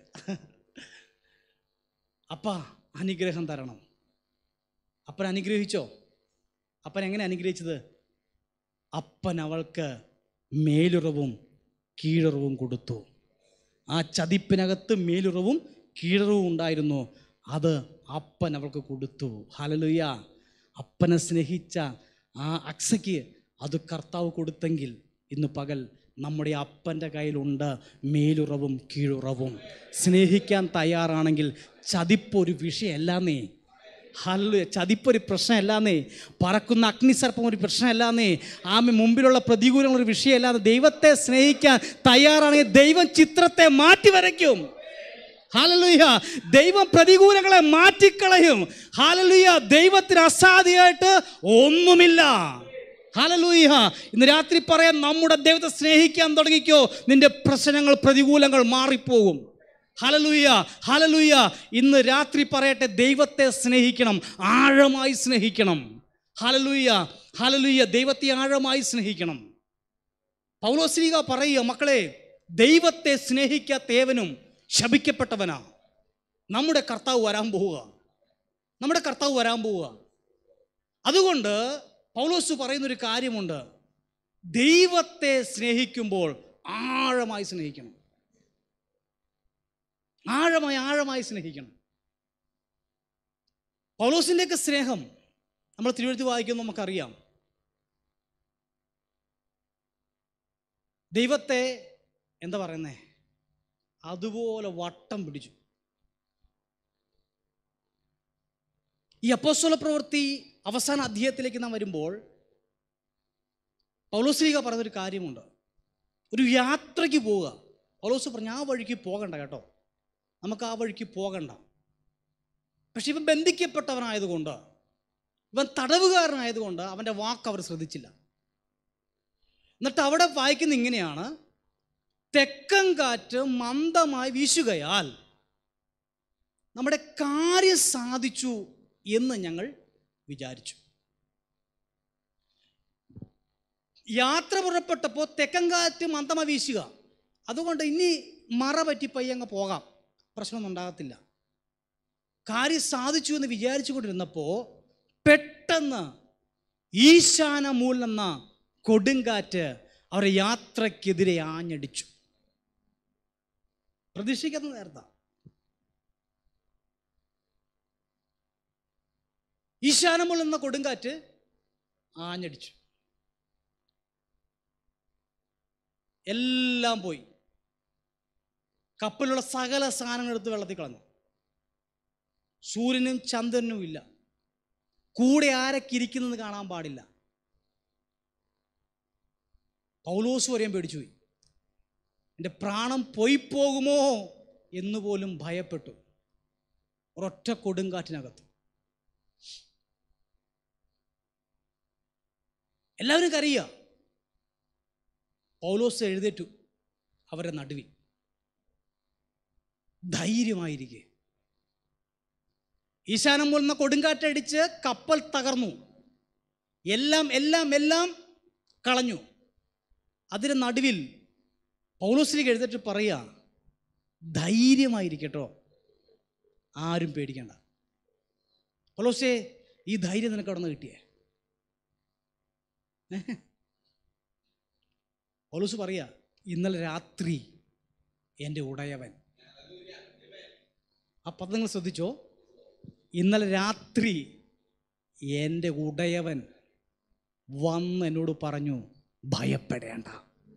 S5: അപ്പ അനുഗ്രഹം തരണം അപ്പൻ അനുഗ്രഹിച്ചോ അപ്പൻ എങ്ങനെ അനുഗ്രഹിച്ചത് അപ്പൻ അവൾക്ക് മേലുറവും കീഴുറവും കൊടുത്തു ആ ചതിപ്പിനകത്ത് മേലുറവും കീഴുറവും ഉണ്ടായിരുന്നു അത് അപ്പൻ അവൾക്ക് കൊടുത്തു ഹലലുയ അപ്പനെ സ്നേഹിച്ച ആ അക്സയ്ക്ക് അത് കർത്താവ് കൊടുത്തെങ്കിൽ ഇന്ന് പകൽ നമ്മുടെ അപ്പൻ്റെ കയ്യിലുണ്ട് മേലുറവും കീഴുറവും സ്നേഹിക്കാൻ തയ്യാറാണെങ്കിൽ ചതിപ്പൊരു വിഷയമല്ലാന്നേ ഹല്ല് ചതിപ്പൊരു പ്രശ്നമല്ലാന്നേ പറക്കുന്ന അഗ്നിസർപ്പം ഒരു പ്രശ്നമല്ലാന്നേ ആമ മുമ്പിലുള്ള പ്രതികൂലങ്ങൾ ഒരു വിഷയമല്ലാതെ ദൈവത്തെ സ്നേഹിക്കാൻ തയ്യാറാണെങ്കിൽ ദൈവം ചിത്രത്തെ മാറ്റി വരയ്ക്കും ഹാലലുയ ദൈവം പ്രതികൂലങ്ങളെ മാറ്റിക്കളയും ഹാലലുയ ദൈവത്തിന് അസാധ്യമായിട്ട് ഒന്നുമില്ല ഹാലലൂയ ഇന്ന് രാത്രി പറയാൻ നമ്മുടെ ദൈവത്തെ സ്നേഹിക്കാൻ തുടങ്ങിക്കോ നിന്റെ പ്രശ്നങ്ങൾ പ്രതികൂലങ്ങൾ മാറിപ്പോകും ഹലലൂയ ഹലലൂയ ഇന്ന് രാത്രി പറയട്ടെ ദൈവത്തെ സ്നേഹിക്കണം ആഴമായി സ്നേഹിക്കണം ഹലലൂയ ഹലലൂയ ദൈവത്തെ ആഴമായി സ്നേഹിക്കണം പൗലോസ്ലീഗ പറയുക മക്കളെ ദൈവത്തെ സ്നേഹിക്കാത്ത ഏവനും ശപിക്കപ്പെട്ടവനാ നമ്മുടെ കർത്താവ് വരാൻ പോവുക നമ്മുടെ കർത്താവ് വരാൻ പോവുക അതുകൊണ്ട് പൗലോസ് പറയുന്നൊരു കാര്യമുണ്ട് ദൈവത്തെ സ്നേഹിക്കുമ്പോൾ ആഴമായി സ്നേഹിക്കണം ആഴമായി ആഴമായി സ്നേഹിക്കണം പൗലോസിൻ്റെയൊക്കെ സ്നേഹം നമ്മൾ തിരുവഴുത്തി വായിക്കുമ്പോൾ നമുക്കറിയാം ദൈവത്തെ എന്താ പറയുന്നേ അതുപോലെ വട്ടം പിടിച്ചു ഈ അപ്പോസ്തല പ്രവൃത്തി അവസാന അധ്യായത്തിലേക്ക് നാം വരുമ്പോൾ പൗലോസ്ലീഗ പറഞ്ഞൊരു കാര്യമുണ്ട് ഒരു യാത്രയ്ക്ക് പോവുക പൗലോസ് പറഞ്ഞു ആ വഴിക്ക് പോകണ്ട കേട്ടോ നമുക്ക് ആ വഴിക്ക് പോകണ്ട പക്ഷെ ഇവൻ ബന്ധിക്കപ്പെട്ടവനായതുകൊണ്ട് ഇവൻ തടവുകാരനായതുകൊണ്ട് അവൻ്റെ വാക്ക് അവർ ശ്രദ്ധിച്ചില്ല എന്നിട്ട് അവിടെ വായിക്കുന്ന ഇങ്ങനെയാണ് തെക്കൻ കാറ്റ് മന്ദമായി വീശുകയാൽ നമ്മുടെ കാര്യം സാധിച്ചു എന്ന് ഞങ്ങൾ വിചാരിച്ചു യാത്ര പുറപ്പെട്ടപ്പോൾ തെക്കൻ കാറ്റ് മന്ദമായി വീശുക അതുകൊണ്ട് ഇനി മറ പറ്റി പയ്യങ്ങ് പോകാം പ്രശ്നമൊന്നും ഉണ്ടാകത്തില്ല കാര്യം സാധിച്ചു എന്ന് വിചാരിച്ചു കൊണ്ടിരുന്നപ്പോൾ പെട്ടെന്ന് ഈശാന മൂലെന്ന കൊടുങ്കാറ്റ് അവരുടെ യാത്രക്കെതിരെ ആഞ്ഞടിച്ചു പ്രതീക്ഷിക്കാത്ത നേരത്താ ഈശാനമുൾ എന്ന കൊടുങ്കാറ്റ് ആഞ്ഞടിച്ചു എല്ലാം പോയി കപ്പലിലുള്ള സകല സാധനങ്ങൾ എടുത്ത് വെള്ളത്തിൽ കളഞ്ഞു സൂര്യനും ചന്ദ്രനും ഇല്ല കൂടെ ആരൊക്കെ ഇരിക്കുന്നെന്ന് കാണാൻ പാടില്ല പൗലോസ് വരെയും പേടിച്ചുപോയി എൻ്റെ പ്രാണം പോയി പോകുമോ എന്ന് പോലും ഭയപ്പെട്ടു ഒരൊറ്റ കൊടുങ്കാറ്റിനകത്ത് എല്ലാവരും കറിയുക പൗലോസ് എഴുന്നേറ്റു അവരുടെ നടുവിൽ ധൈര്യമായിരിക്കെ ഈശാനം പോലുന്ന കൊടുങ്കാറ്റടിച്ച് കപ്പൽ തകർന്നു എല്ലാം എല്ലാം എല്ലാം കളഞ്ഞു അതിന് നടുവിൽ പൗലോസിലേക്ക് എഴുതിട്ട് പറയുക ധൈര്യമായിരിക്കട്ടോ ആരും പേടിക്കണ്ട പൗലോസേ ഈ ധൈര്യം നിനക്ക് അവിടെ നിന്ന് കിട്ടിയേ പൗലോസ് പറയാ ഇന്നലെ രാത്രി എൻ്റെ ഉടയവൻ ആ പദം നിങ്ങൾ ശ്രദ്ധിച്ചോ ഇന്നലെ രാത്രി എൻ്റെ ഉടയവൻ വന്ന് എന്നോട് പറഞ്ഞു ഭയപ്പെടേണ്ട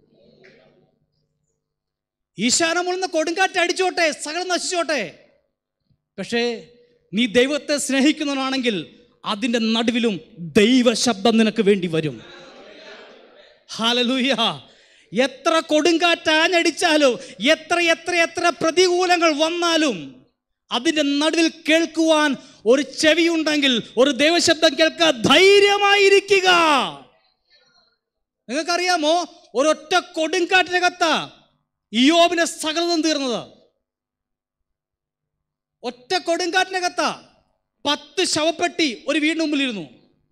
S5: ഈശാനമുള്ള കൊടുങ്കാറ്റ് അടിച്ചോട്ടെ സകലം നശിച്ചോട്ടെ പക്ഷേ നീ ദൈവത്തെ സ്നേഹിക്കുന്നവനാണെങ്കിൽ അതിൻ്റെ നടുവിലും ദൈവശബ്ദം നിനക്ക് വേണ്ടി വരും ഹാലലൂയ എത്ര കൊടുങ്കാറ്റ് ആഞ്ഞടിച്ചാലും എത്ര എത്ര എത്ര പ്രതികൂലങ്ങൾ വന്നാലും അതിൻ്റെ നടുവിൽ കേൾക്കുവാൻ ഒരു ചെവിയുണ്ടെങ്കിൽ ഒരു ദൈവശബ്ദം കേൾക്കുക ധൈര്യമായിരിക്കുക നിങ്ങൾക്കറിയാമോ ഒരൊറ്റ കൊടുങ്കാറ്റിനകത്താ ഇയോബിനെ സകലതും തീർന്നത് ഒറ്റ കൊടുങ്കാറ്റിനകത്താ പത്ത് ശവപ്പെട്ടി ഒരു വീടിന് മുമ്പിലിരുന്നു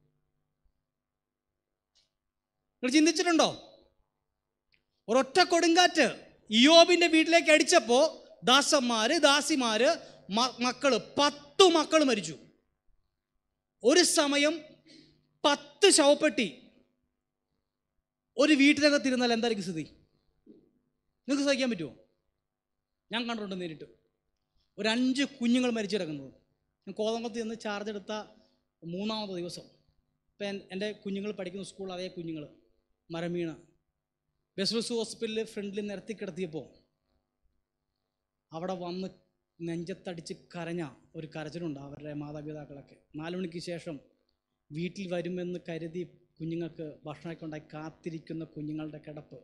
S5: നിങ്ങൾ ചിന്തിച്ചിട്ടുണ്ടോ ഒരൊറ്റ കൊടുങ്കാറ്റ് ഇയോബിന്റെ വീട്ടിലേക്ക് അടിച്ചപ്പോൾ ദാസന്മാര് ദാസിമാര് മ- മക്കള് പത്തു മക്കൾ മരിച്ചു ഒരു സമയം പത്ത് ശവപ്പെട്ടി ഒരു വീട്ടിനകത്തിരുന്നാൽ എന്തായിരിക്കും സ്ഥിതി നിങ്ങൾക്ക് സഹിക്കാൻ പറ്റുമോ ഞാൻ കണ്ടിട്ടുണ്ട് നേരിട്ട് ഒരു അഞ്ച് കുഞ്ഞുങ്ങൾ മരിച്ചു കിടക്കുന്നത് ഞാൻ കോതമ്പത്ത് നിന്ന് ചാർജ് എടുത്ത മൂന്നാമത്തെ ദിവസം ഇപ്പം എൻ്റെ കുഞ്ഞുങ്ങൾ പഠിക്കുന്ന സ്കൂൾ അതേ കുഞ്ഞുങ്ങൾ മരം വീണ ബെസ്ലസ് ഹോസ്പിറ്റലിൽ ഫ്രണ്ടിൽ നിരത്തി കിടത്തിയപ്പോൾ അവിടെ വന്ന് നെഞ്ചത്തടിച്ച് കരഞ്ഞ ഒരു കരച്ചിലുണ്ട് അവരുടെ മാതാപിതാക്കളൊക്കെ നാല് മണിക്ക് ശേഷം വീട്ടിൽ വരുമെന്ന് കരുതി കുഞ്ഞുങ്ങൾക്ക് ഭക്ഷണമൊക്കെ ഉണ്ടായി കാത്തിരിക്കുന്ന കുഞ്ഞുങ്ങളുടെ കിടപ്പ്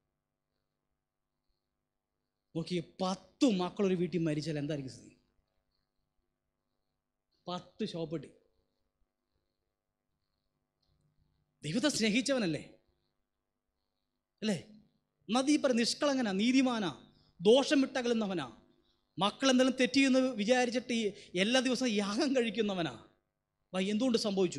S5: നോക്കി പത്ത് മക്കൾ ഒരു വീട്ടിൽ മരിച്ചാൽ എന്തായിരിക്കും സ്ഥിതി പത്ത് ശോപ്പെട്ടി ദൈവത്തെ സ്നേഹിച്ചവനല്ലേ അല്ലേ നദി പറ നിഷ്കളങ്കന നീതിമാനാ ദോഷം വിട്ടകലുന്നവനാ മക്കൾ എന്തെങ്കിലും തെറ്റിയെന്ന് വിചാരിച്ചിട്ട് ഈ എല്ലാ ദിവസവും യാഗം കഴിക്കുന്നവനാ അപ്പൊ എന്തുകൊണ്ട് സംഭവിച്ചു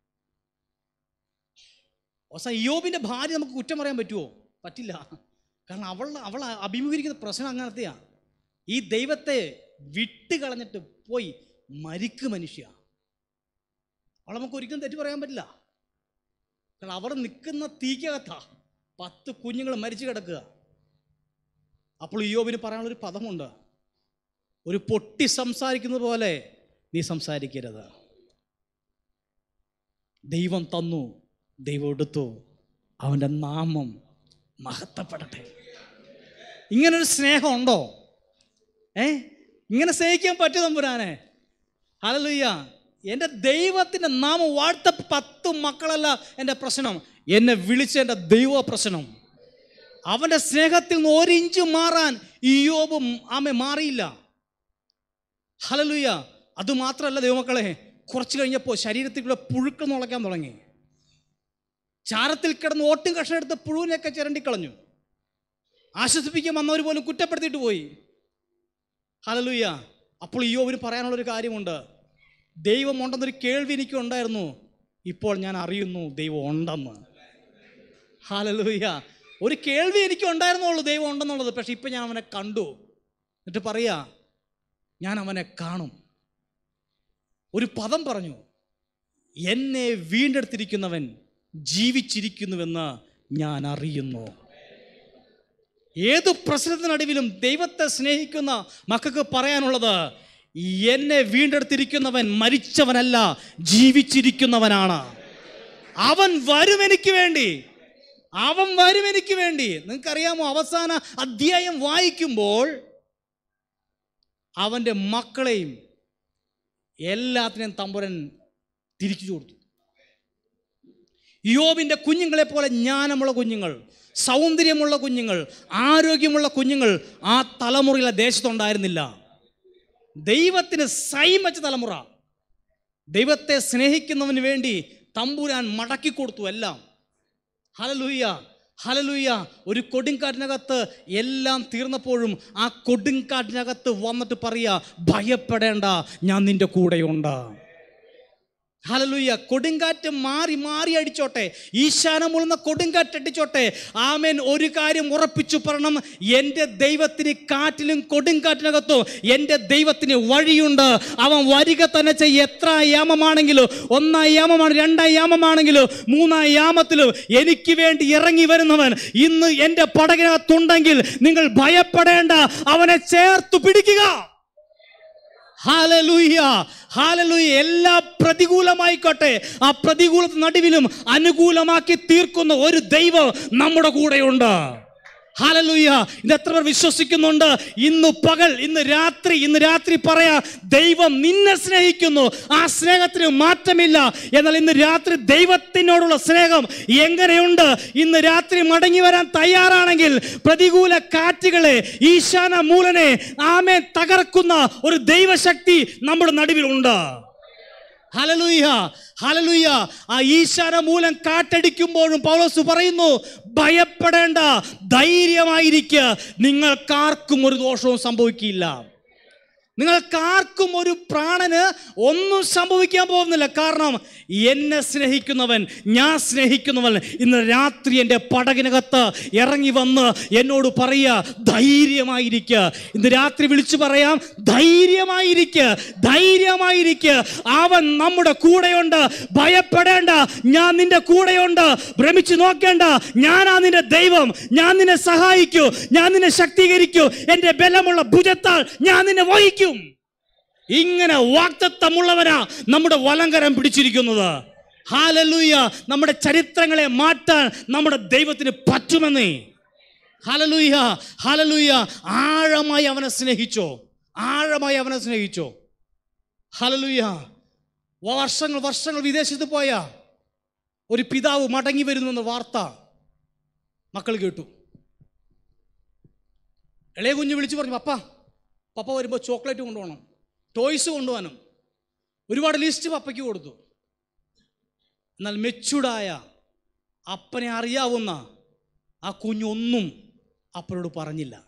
S5: അവസാനം ഇയോബിന്റെ ഭാര്യ നമുക്ക് കുറ്റം പറയാൻ പറ്റുമോ പറ്റില്ല കാരണം അവൾ അവൾ അഭിമുഖീകരിക്കുന്ന പ്രശ്നം അങ്ങനത്തെയാ ഈ ദൈവത്തെ വിട്ട് കളഞ്ഞിട്ട് പോയി മരിക്ക് മനുഷ്യ അവളെ നമുക്ക് ഒരിക്കലും തെറ്റ് പറയാൻ പറ്റില്ല കാരണം അവിടെ നിൽക്കുന്ന തീക്കകത്താ പത്ത് കുഞ്ഞുങ്ങൾ മരിച്ചു കിടക്കുക അപ്പോൾ ഇയോബിന് പറയാനുള്ളൊരു പദമുണ്ട് ഒരു പൊട്ടി സംസാരിക്കുന്നത് പോലെ നീ സംസാരിക്കരുത് ദൈവം തന്നു ദൈവം എടുത്തു അവൻ്റെ നാമം മഹത്വപ്പെടട്ടെ ഇങ്ങനൊരു സ്നേഹം ഉണ്ടോ ഏ ഇങ്ങനെ സ്നേഹിക്കാൻ പറ്റും തമ്പുരാനെ ഹല്ലേലൂയ എൻ്റെ ദൈവത്തിൻ്റെ നാമം വാഴ്ത്ത പത്ത് മക്കളല്ല എൻ്റെ പ്രശ്നം എന്നെ വിളിച്ച എൻ്റെ ദൈവ പ്രശ്നം അവൻ്റെ സ്നേഹത്തിൽ നിന്ന് ഒരു ഇഞ്ച് മാറാൻ ഇയോബും ആമെ മാറിയില്ല ഹലലുയ അതുമാത്രമല്ല ദൈവമക്കളെ കുറച്ച് കഴിഞ്ഞപ്പോൾ ശരീരത്തിൽ കൂടെ പുഴുക്കൾ മുളയ്ക്കാൻ തുടങ്ങി ചാരത്തിൽ കിടന്ന് ഓട്ടും കഷ്ണം എടുത്ത് പുഴുവിനെയൊക്കെ ചിരണ്ടിക്കളഞ്ഞു ആശ്വസിപ്പിക്കാൻ വന്നവർ പോലും കുറ്റപ്പെടുത്തിയിട്ട് പോയി ഹലലുയ്യ അപ്പോൾ ഇയോവിന് പറയാനുള്ളൊരു കാര്യമുണ്ട് ദൈവം ഉണ്ടെന്നൊരു കേൾവി എനിക്ക് ഉണ്ടായിരുന്നു ഇപ്പോൾ ഞാൻ അറിയുന്നു ദൈവം ഉണ്ടെന്ന് ഹലലുയ്യ ഒരു കേൾവി എനിക്ക് ഉണ്ടായിരുന്നുള്ളൂ ദൈവം ഉണ്ടെന്നുള്ളത് പക്ഷെ ഇപ്പം ഞാൻ അവനെ കണ്ടു എന്നിട്ട് പറയാ ഞാൻ അവനെ കാണും ഒരു പദം പറഞ്ഞു എന്നെ വീണ്ടെടുത്തിരിക്കുന്നവൻ ജീവിച്ചിരിക്കുന്നുവെന്ന് ഞാൻ അറിയുന്നു ഏത് പ്രശ്നത്തിനടുവിലും ദൈവത്തെ സ്നേഹിക്കുന്ന മക്കൾക്ക് പറയാനുള്ളത് എന്നെ വീണ്ടെടുത്തിരിക്കുന്നവൻ മരിച്ചവനല്ല ജീവിച്ചിരിക്കുന്നവനാണ് അവൻ വരും എനിക്ക് വേണ്ടി അവൻ വരും എനിക്ക് വേണ്ടി നിങ്ങൾക്കറിയാമോ അവസാന അധ്യായം വായിക്കുമ്പോൾ അവൻ്റെ മക്കളെയും എല്ലാത്തിനെയും തമ്പുരൻ തിരിച്ചു കൊടുത്തു യോബിൻ്റെ കുഞ്ഞുങ്ങളെ പോലെ ജ്ഞാനമുള്ള കുഞ്ഞുങ്ങൾ സൗന്ദര്യമുള്ള കുഞ്ഞുങ്ങൾ ആരോഗ്യമുള്ള കുഞ്ഞുങ്ങൾ ആ തലമുറയിലെ ദേശത്തുണ്ടായിരുന്നില്ല ദൈവത്തിന് സൈം വെച്ച തലമുറ ദൈവത്തെ സ്നേഹിക്കുന്നവന് വേണ്ടി തമ്പുരാൻ മടക്കി കൊടുത്തു എല്ലാം ഹലലൂയ ഹലലൂയ ഒരു കൊടുങ്കാറ്റിനകത്ത് എല്ലാം തീർന്നപ്പോഴും ആ കൊടുങ്കാറ്റിനകത്ത് വന്നിട്ട് പറയുക ഭയപ്പെടേണ്ട ഞാൻ നിന്റെ കൂടെയുണ്ട് ഹലലുയ്യ കൊടുങ്കാറ്റ് മാറി മാറി അടിച്ചോട്ടെ ഈശാനം മുളുന്ന കൊടുങ്കാറ്റ് അടിച്ചോട്ടെ ആമേൻ ഒരു കാര്യം ഉറപ്പിച്ചു പറയണം എൻ്റെ ദൈവത്തിന് കാറ്റിലും കൊടുങ്കാറ്റിനകത്തും എൻ്റെ ദൈവത്തിന് വഴിയുണ്ട് അവൻ വരിക തന്നെ ചെയ്യ എത്ര യാമമാണെങ്കിലും ഒന്നാം യാമമാണ് രണ്ടാം യാമമാണെങ്കിലും മൂന്നാം യാമത്തിലും എനിക്ക് വേണ്ടി ഇറങ്ങി വരുന്നവൻ ഇന്ന് എൻ്റെ പടകിനകത്തുണ്ടെങ്കിൽ നിങ്ങൾ ഭയപ്പെടേണ്ട അവനെ ചേർത്ത് പിടിക്കുക ഹാലലൂയ ഹാലലൂയ എല്ലാ പ്രതികൂലമായിക്കോട്ടെ ആ പ്രതികൂല നടുവിലും അനുകൂലമാക്കി തീർക്കുന്ന ഒരു ദൈവം നമ്മുടെ കൂടെയുണ്ട് ഹാലലൂയ ഇത് എത്ര പേർ വിശ്വസിക്കുന്നുണ്ട് ഇന്ന് പകൽ ഇന്ന് രാത്രി ഇന്ന് രാത്രി പറയാ ദൈവം നിന്നെ സ്നേഹിക്കുന്നു ആ സ്നേഹത്തിന് മാറ്റമില്ല എന്നാൽ ഇന്ന് രാത്രി ദൈവത്തിനോടുള്ള സ്നേഹം എങ്ങനെയുണ്ട് ഇന്ന് രാത്രി മടങ്ങി വരാൻ തയ്യാറാണെങ്കിൽ പ്രതികൂല കാറ്റുകളെ ഈശാന മൂലനെ ആമേ തകർക്കുന്ന ഒരു ദൈവശക്തി നമ്മുടെ നടുവിലുണ്ട് ഹലലുയ്യ ഹലലുയ്യ ആ ഈശാന മൂലം കാറ്റടിക്കുമ്പോഴും പൗലോസ് പറയുന്നു ഭയപ്പെടേണ്ട ധൈര്യമായിരിക്കുക നിങ്ങൾക്കാർക്കും ഒരു ദോഷവും സംഭവിക്കില്ല നിങ്ങൾക്കാർക്കും ഒരു പ്രാണന് ഒന്നും സംഭവിക്കാൻ പോകുന്നില്ല കാരണം എന്നെ സ്നേഹിക്കുന്നവൻ ഞാൻ സ്നേഹിക്കുന്നവൻ ഇന്ന് രാത്രി എൻ്റെ പടകിനകത്ത് ഇറങ്ങി വന്ന് എന്നോട് പറയുക ധൈര്യമായിരിക്കുക ഇന്ന് രാത്രി വിളിച്ചു പറയാം ധൈര്യമായിരിക്കുക ധൈര്യമായിരിക്കുക അവൻ നമ്മുടെ കൂടെയുണ്ട് ഭയപ്പെടേണ്ട ഞാൻ നിന്റെ കൂടെയുണ്ട് ഭ്രമിച്ചു നോക്കേണ്ട ഞാനാ നിന്റെ ദൈവം ഞാൻ നിന്നെ സഹായിക്കൂ ഞാൻ നിന്നെ ശക്തീകരിക്കൂ എൻ്റെ ബലമുള്ള ഭുജത്താൽ ഞാൻ നിന്നെ വഹിക്കും ഇങ്ങനെ വാക്തത്വമുള്ളവനാ നമ്മുടെ വലങ്കരം പിടിച്ചിരിക്കുന്നത് ഹാലലൂയ നമ്മുടെ ചരിത്രങ്ങളെ മാറ്റാൻ നമ്മുടെ ദൈവത്തിന് പറ്റുമെന്നേ ഹാലലൂയ ഹാലലൂയ ആഴമായി അവനെ സ്നേഹിച്ചോ ആഴമായി അവനെ സ്നേഹിച്ചോ ഹാലലൂയ വർഷങ്ങൾ വർഷങ്ങൾ വിദേശത്ത് പോയ ഒരു പിതാവ് മടങ്ങി വരുന്നെന്ന വാർത്ത മക്കൾ കേട്ടു ഇളയ കുഞ്ഞ് വിളിച്ചു പറഞ്ഞു പപ്പ പപ്പ വരുമ്പോൾ ചോക്ലേറ്റ് കൊണ്ടുപോകണം ടോയ്സ് കൊണ്ടുപോകാനും ഒരുപാട് ലിസ്റ്റ് പപ്പയ്ക്ക് കൊടുത്തു എന്നാൽ മെച്ചൂർഡായ അപ്പനെ അറിയാവുന്ന ആ കുഞ്ഞൊന്നും അപ്പനോട് പറഞ്ഞില്ല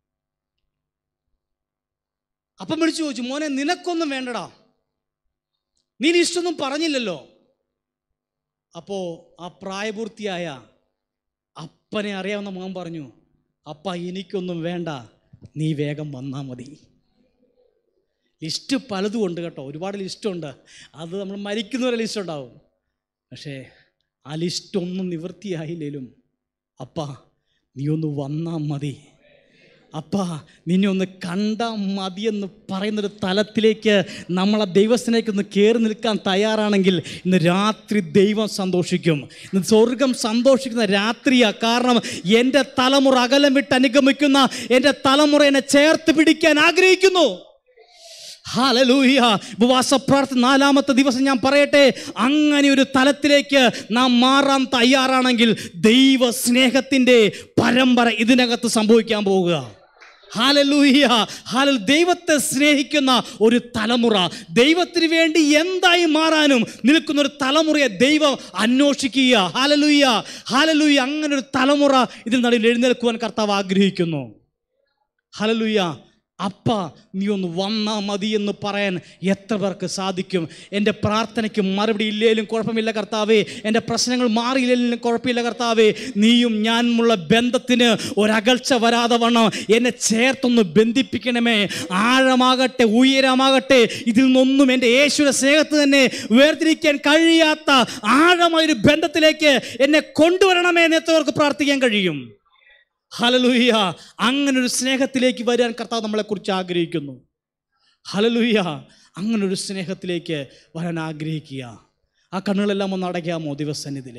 S5: അപ്പം വിളിച്ചു ചോദിച്ചു മോനെ നിനക്കൊന്നും വേണ്ടടാ നീ ലിസ്റ്റൊന്നും പറഞ്ഞില്ലല്ലോ അപ്പോൾ ആ പ്രായപൂർത്തിയായ അപ്പനെ അറിയാവുന്ന മോൻ പറഞ്ഞു അപ്പ എനിക്കൊന്നും വേണ്ട നീ വേഗം വന്നാൽ മതി ലിസ്റ്റ് പലതും ഉണ്ട് കേട്ടോ ഒരുപാട് ലിസ്റ്റുണ്ട് അത് നമ്മൾ മരിക്കുന്നവരെ ലിസ്റ്റ് ഉണ്ടാവും പക്ഷേ ആ ലിസ്റ്റ് ഒന്നും നിവൃത്തിയായില്ലേലും അപ്പ നീ ഒന്ന് വന്നാൽ മതി അപ്പ നിന്നെ ഒന്ന് കണ്ടാൽ മതിയെന്ന് പറയുന്നൊരു തലത്തിലേക്ക് നമ്മളെ ദൈവത്തിലേക്ക് ഒന്ന് കയറി നിൽക്കാൻ തയ്യാറാണെങ്കിൽ ഇന്ന് രാത്രി ദൈവം സന്തോഷിക്കും ഇന്ന് സ്വർഗം സന്തോഷിക്കുന്ന രാത്രിയാ കാരണം എൻ്റെ തലമുറ അകലം വിട്ട് അനുഗമിക്കുന്ന എൻ്റെ തലമുറ എന്നെ ചേർത്ത് പിടിക്കാൻ ആഗ്രഹിക്കുന്നു ഹാലലൂയ ഉപവാസ പ്രാർത്ഥന നാലാമത്തെ ദിവസം ഞാൻ പറയട്ടെ അങ്ങനെ ഒരു തലത്തിലേക്ക് നാം മാറാൻ തയ്യാറാണെങ്കിൽ ദൈവ സ്നേഹത്തിൻ്റെ പരമ്പര ഇതിനകത്ത് സംഭവിക്കാൻ പോവുക ഹാലലൂയ ഹാലൽ ദൈവത്തെ സ്നേഹിക്കുന്ന ഒരു തലമുറ ദൈവത്തിന് വേണ്ടി എന്തായി മാറാനും നിൽക്കുന്ന ഒരു തലമുറയെ ദൈവം അന്വേഷിക്കുക ഹാലലൂയ ഹാലലൂയ അങ്ങനെ ഒരു തലമുറ ഇതിൽ നടുവിൽ എഴുന്നേൽക്കുവാൻ കർത്താവ് ആഗ്രഹിക്കുന്നു ഹലലുയ അപ്പ നീ ഒന്ന് വന്നാ മതി എന്ന് പറയാൻ എത്ര പേർക്ക് സാധിക്കും എൻ്റെ പ്രാർത്ഥനയ്ക്ക് മറുപടി ഇല്ലേലും കുഴപ്പമില്ല കർത്താവേ എൻ്റെ പ്രശ്നങ്ങൾ മാറിയില്ലെങ്കിലും കുഴപ്പമില്ല കർത്താവേ നീയും ഞാനുമുള്ള ബന്ധത്തിന് ഒരകൽച്ച വരാതെ വണ്ണം എന്നെ ചേർത്തൊന്ന് ബന്ധിപ്പിക്കണമേ ആഴമാകട്ടെ ഉയരമാകട്ടെ ഇതിൽ നിന്നൊന്നും എൻ്റെ യേശുവിൻ്റെ സ്നേഹത്ത് തന്നെ വേർതിരിക്കാൻ കഴിയാത്ത ആഴമായൊരു ബന്ധത്തിലേക്ക് എന്നെ കൊണ്ടുവരണമേ എന്ന് എത്രവർക്ക് പ്രാർത്ഥിക്കാൻ കഴിയും ഹലലുയ്യ അങ്ങനെ ഒരു സ്നേഹത്തിലേക്ക് വരാൻ കർത്താവ് നമ്മളെക്കുറിച്ച് ആഗ്രഹിക്കുന്നു ഹലലുയ്യ അങ്ങനെ ഒരു സ്നേഹത്തിലേക്ക് വരാൻ ആഗ്രഹിക്കുക ആ കണ്ണുകളെല്ലാം ഒന്ന് അടയ്ക്കാമോ ദിവസന്നിധിയിൽ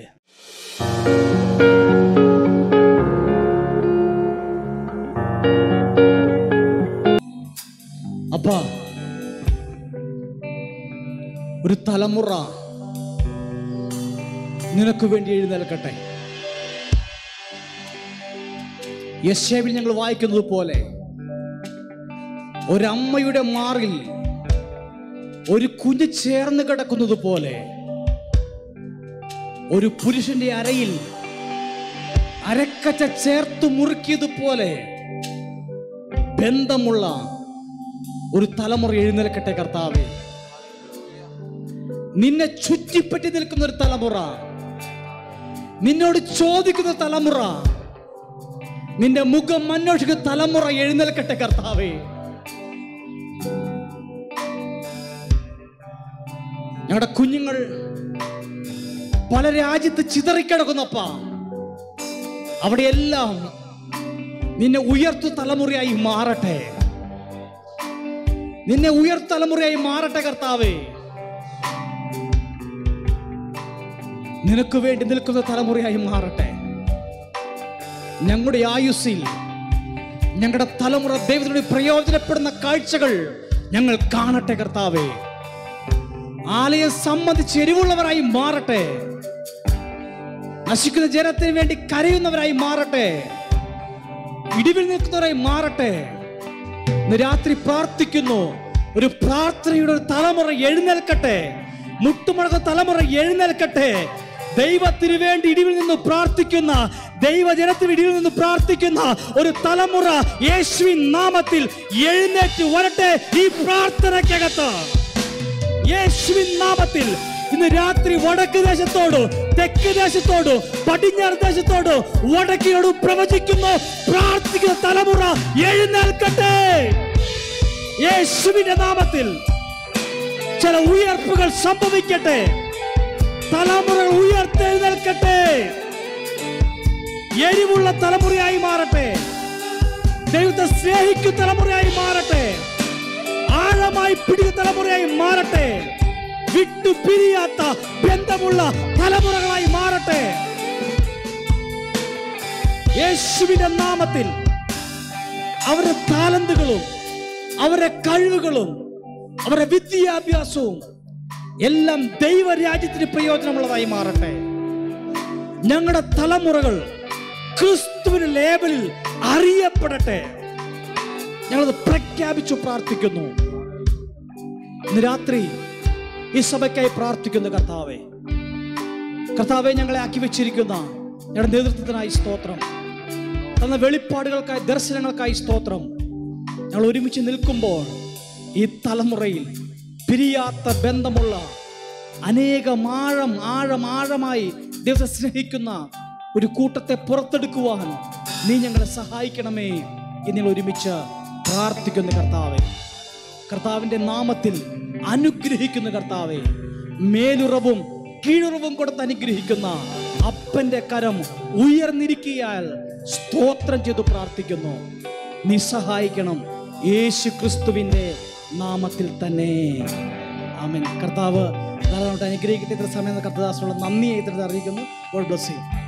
S5: അപ്പ ഒരു തലമുറ നിനക്ക് വേണ്ടി എഴുന്നേൽക്കട്ടെ യശേവിൽ ഞങ്ങൾ വായിക്കുന്നത് പോലെ ഒരമ്മയുടെ മാറിൽ ഒരു കുഞ്ഞ് ചേർന്ന് കിടക്കുന്നത് പോലെ ഒരു പുരുഷന്റെ അരയിൽ അരക്കച്ച ചേർത്ത് മുറുക്കിയതുപോലെ ബന്ധമുള്ള ഒരു തലമുറ എഴുന്നേൽക്കട്ടെ കർത്താവെ നിന്നെ ചുറ്റിപ്പറ്റി നിൽക്കുന്ന ഒരു തലമുറ നിന്നോട് ചോദിക്കുന്ന തലമുറ നിന്റെ മുഖം അന്വേഷിക്കുന്ന തലമുറ എഴുന്നേൽക്കട്ടെ കർത്താവേ ഞങ്ങളുടെ കുഞ്ഞുങ്ങൾ പല രാജ്യത്ത് ചിതറിക്കിടക്കുന്നപ്പ അവിടെയെല്ലാം നിന്നെ ഉയർത്തു തലമുറയായി മാറട്ടെ നിന്നെ ഉയർത്തലമുറയായി മാറട്ടെ കർത്താവേ നിനക്ക് വേണ്ടി നിൽക്കുന്ന തലമുറയായി മാറട്ടെ ഞങ്ങളുടെ ആയുസ്സിൽ ഞങ്ങളുടെ തലമുറ ദൈവത്തിനോട് പ്രയോജനപ്പെടുന്ന കാഴ്ചകൾ ഞങ്ങൾ കാണട്ടെ കർത്താവേ ആലയം സംബന്ധിച്ച് എരിവുള്ളവരായി മാറട്ടെ നശിക്കുന്ന ജനത്തിന് വേണ്ടി കരയുന്നവരായി മാറട്ടെ ഇടിവിൽ നിൽക്കുന്നവരായി മാറട്ടെ ഇന്ന് രാത്രി പ്രാർത്ഥിക്കുന്നു ഒരു പ്രാർത്ഥനയുടെ ഒരു തലമുറ എഴുന്നേൽക്കട്ടെ മുട്ടുമുഴക്ക തലമുറ എഴുന്നേൽക്കട്ടെ ദൈവത്തിന് വേണ്ടി ഇടിവിൽ നിന്ന് പ്രാർത്ഥിക്കുന്ന ദൈവജനത്തിന് ഇടിവിൽ നിന്ന് പ്രാർത്ഥിക്കുന്ന ഒരു തലമുറ യേശുവിൻ നാമത്തിൽ എഴുന്നേറ്റ് വരട്ടെ ഈ പ്രാർത്ഥനയ്ക്കകത്ത് യേശുവിൻ നാമത്തിൽ ഇന്ന് രാത്രി വടക്ക് ദേശത്തോട് തെക്ക് ദേശത്തോട് പടിഞ്ഞാറ് ദേശത്തോട് വടക്കിനോട് പ്രവചിക്കുന്നു പ്രാർത്ഥിക്കുന്ന തലമുറ എഴുന്നേൽക്കട്ടെ യേശുവിന്റെ നാമത്തിൽ ചില ഉയർപ്പുകൾ സംഭവിക്കട്ടെ തലമുറകൾ ഉയർത്തെഴുന്നേൽക്കട്ടെ എരിവുള്ള തലമുറയായി മാറട്ടെ ദൈവത്തെ സ്നേഹിക്കുന്ന തലമുറയായി മാറട്ടെ ആഴമായി പിടിക്കുന്ന തലമുറയായി മാറട്ടെ വിട്ടു പിരിയാത്ത ബന്ധമുള്ള തലമുറകളായി മാറട്ടെ യേശുവിന്റെ നാമത്തിൽ അവരുടെ താലന്തുകളും അവരുടെ കഴിവുകളും അവരുടെ വിദ്യാഭ്യാസവും എല്ലാം ദൈവരാജ്യത്തിന് പ്രയോജനമുള്ളതായി മാറട്ടെ ഞങ്ങളുടെ തലമുറകൾ ക്രിസ്തുവിന്റെ ലേബലിൽ അറിയപ്പെടട്ടെ ഞങ്ങളത് പ്രഖ്യാപിച്ചു പ്രാർത്ഥിക്കുന്നു ഇന്ന് രാത്രി ഈ സഭയ്ക്കായി പ്രാർത്ഥിക്കുന്ന കർത്താവെ കർത്താവെ ഞങ്ങളെ ആക്കി വെച്ചിരിക്കുന്ന ഞങ്ങളുടെ നേതൃത്വത്തിനായി സ്തോത്രം തന്ന വെളിപ്പാടുകൾക്കായി ദർശനങ്ങൾക്കായി സ്തോത്രം ഞങ്ങൾ ഒരുമിച്ച് നിൽക്കുമ്പോൾ ഈ തലമുറയിൽ പിരിയാത്ത ബന്ധമുള്ള അനേകം ആഴം ആഴം ആഴമായി ദൈവത്തെ സ്നേഹിക്കുന്ന ഒരു കൂട്ടത്തെ പുറത്തെടുക്കുവാൻ നീ ഞങ്ങളെ സഹായിക്കണമേ എന്ന് ഒരുമിച്ച് പ്രാർത്ഥിക്കുന്ന കർത്താവെ കർത്താവിന്റെ നാമത്തിൽ അനുഗ്രഹിക്കുന്ന കർത്താവെ മേലുറവും കീഴുറവും കൊടുത്ത് അനുഗ്രഹിക്കുന്ന അപ്പന്റെ കരം ഉയർന്നിരിക്കിയാൽ സ്തോത്രം ചെയ്തു പ്രാർത്ഥിക്കുന്നു നീ സഹായിക്കണം യേശു ക്രിസ്തുവിന്റെ നാമത്തിൽ തന്നെ ആമൻ കർത്താവ് ധാരാളമായിട്ട് അനുഗ്രഹിക്കട്ടെ ഇത്ര സമയം കർത്തദാസോളം നന്ദി ഇത്ര അറിയിക്കുന്നു ഗോഡ് ബ്ലസ് യു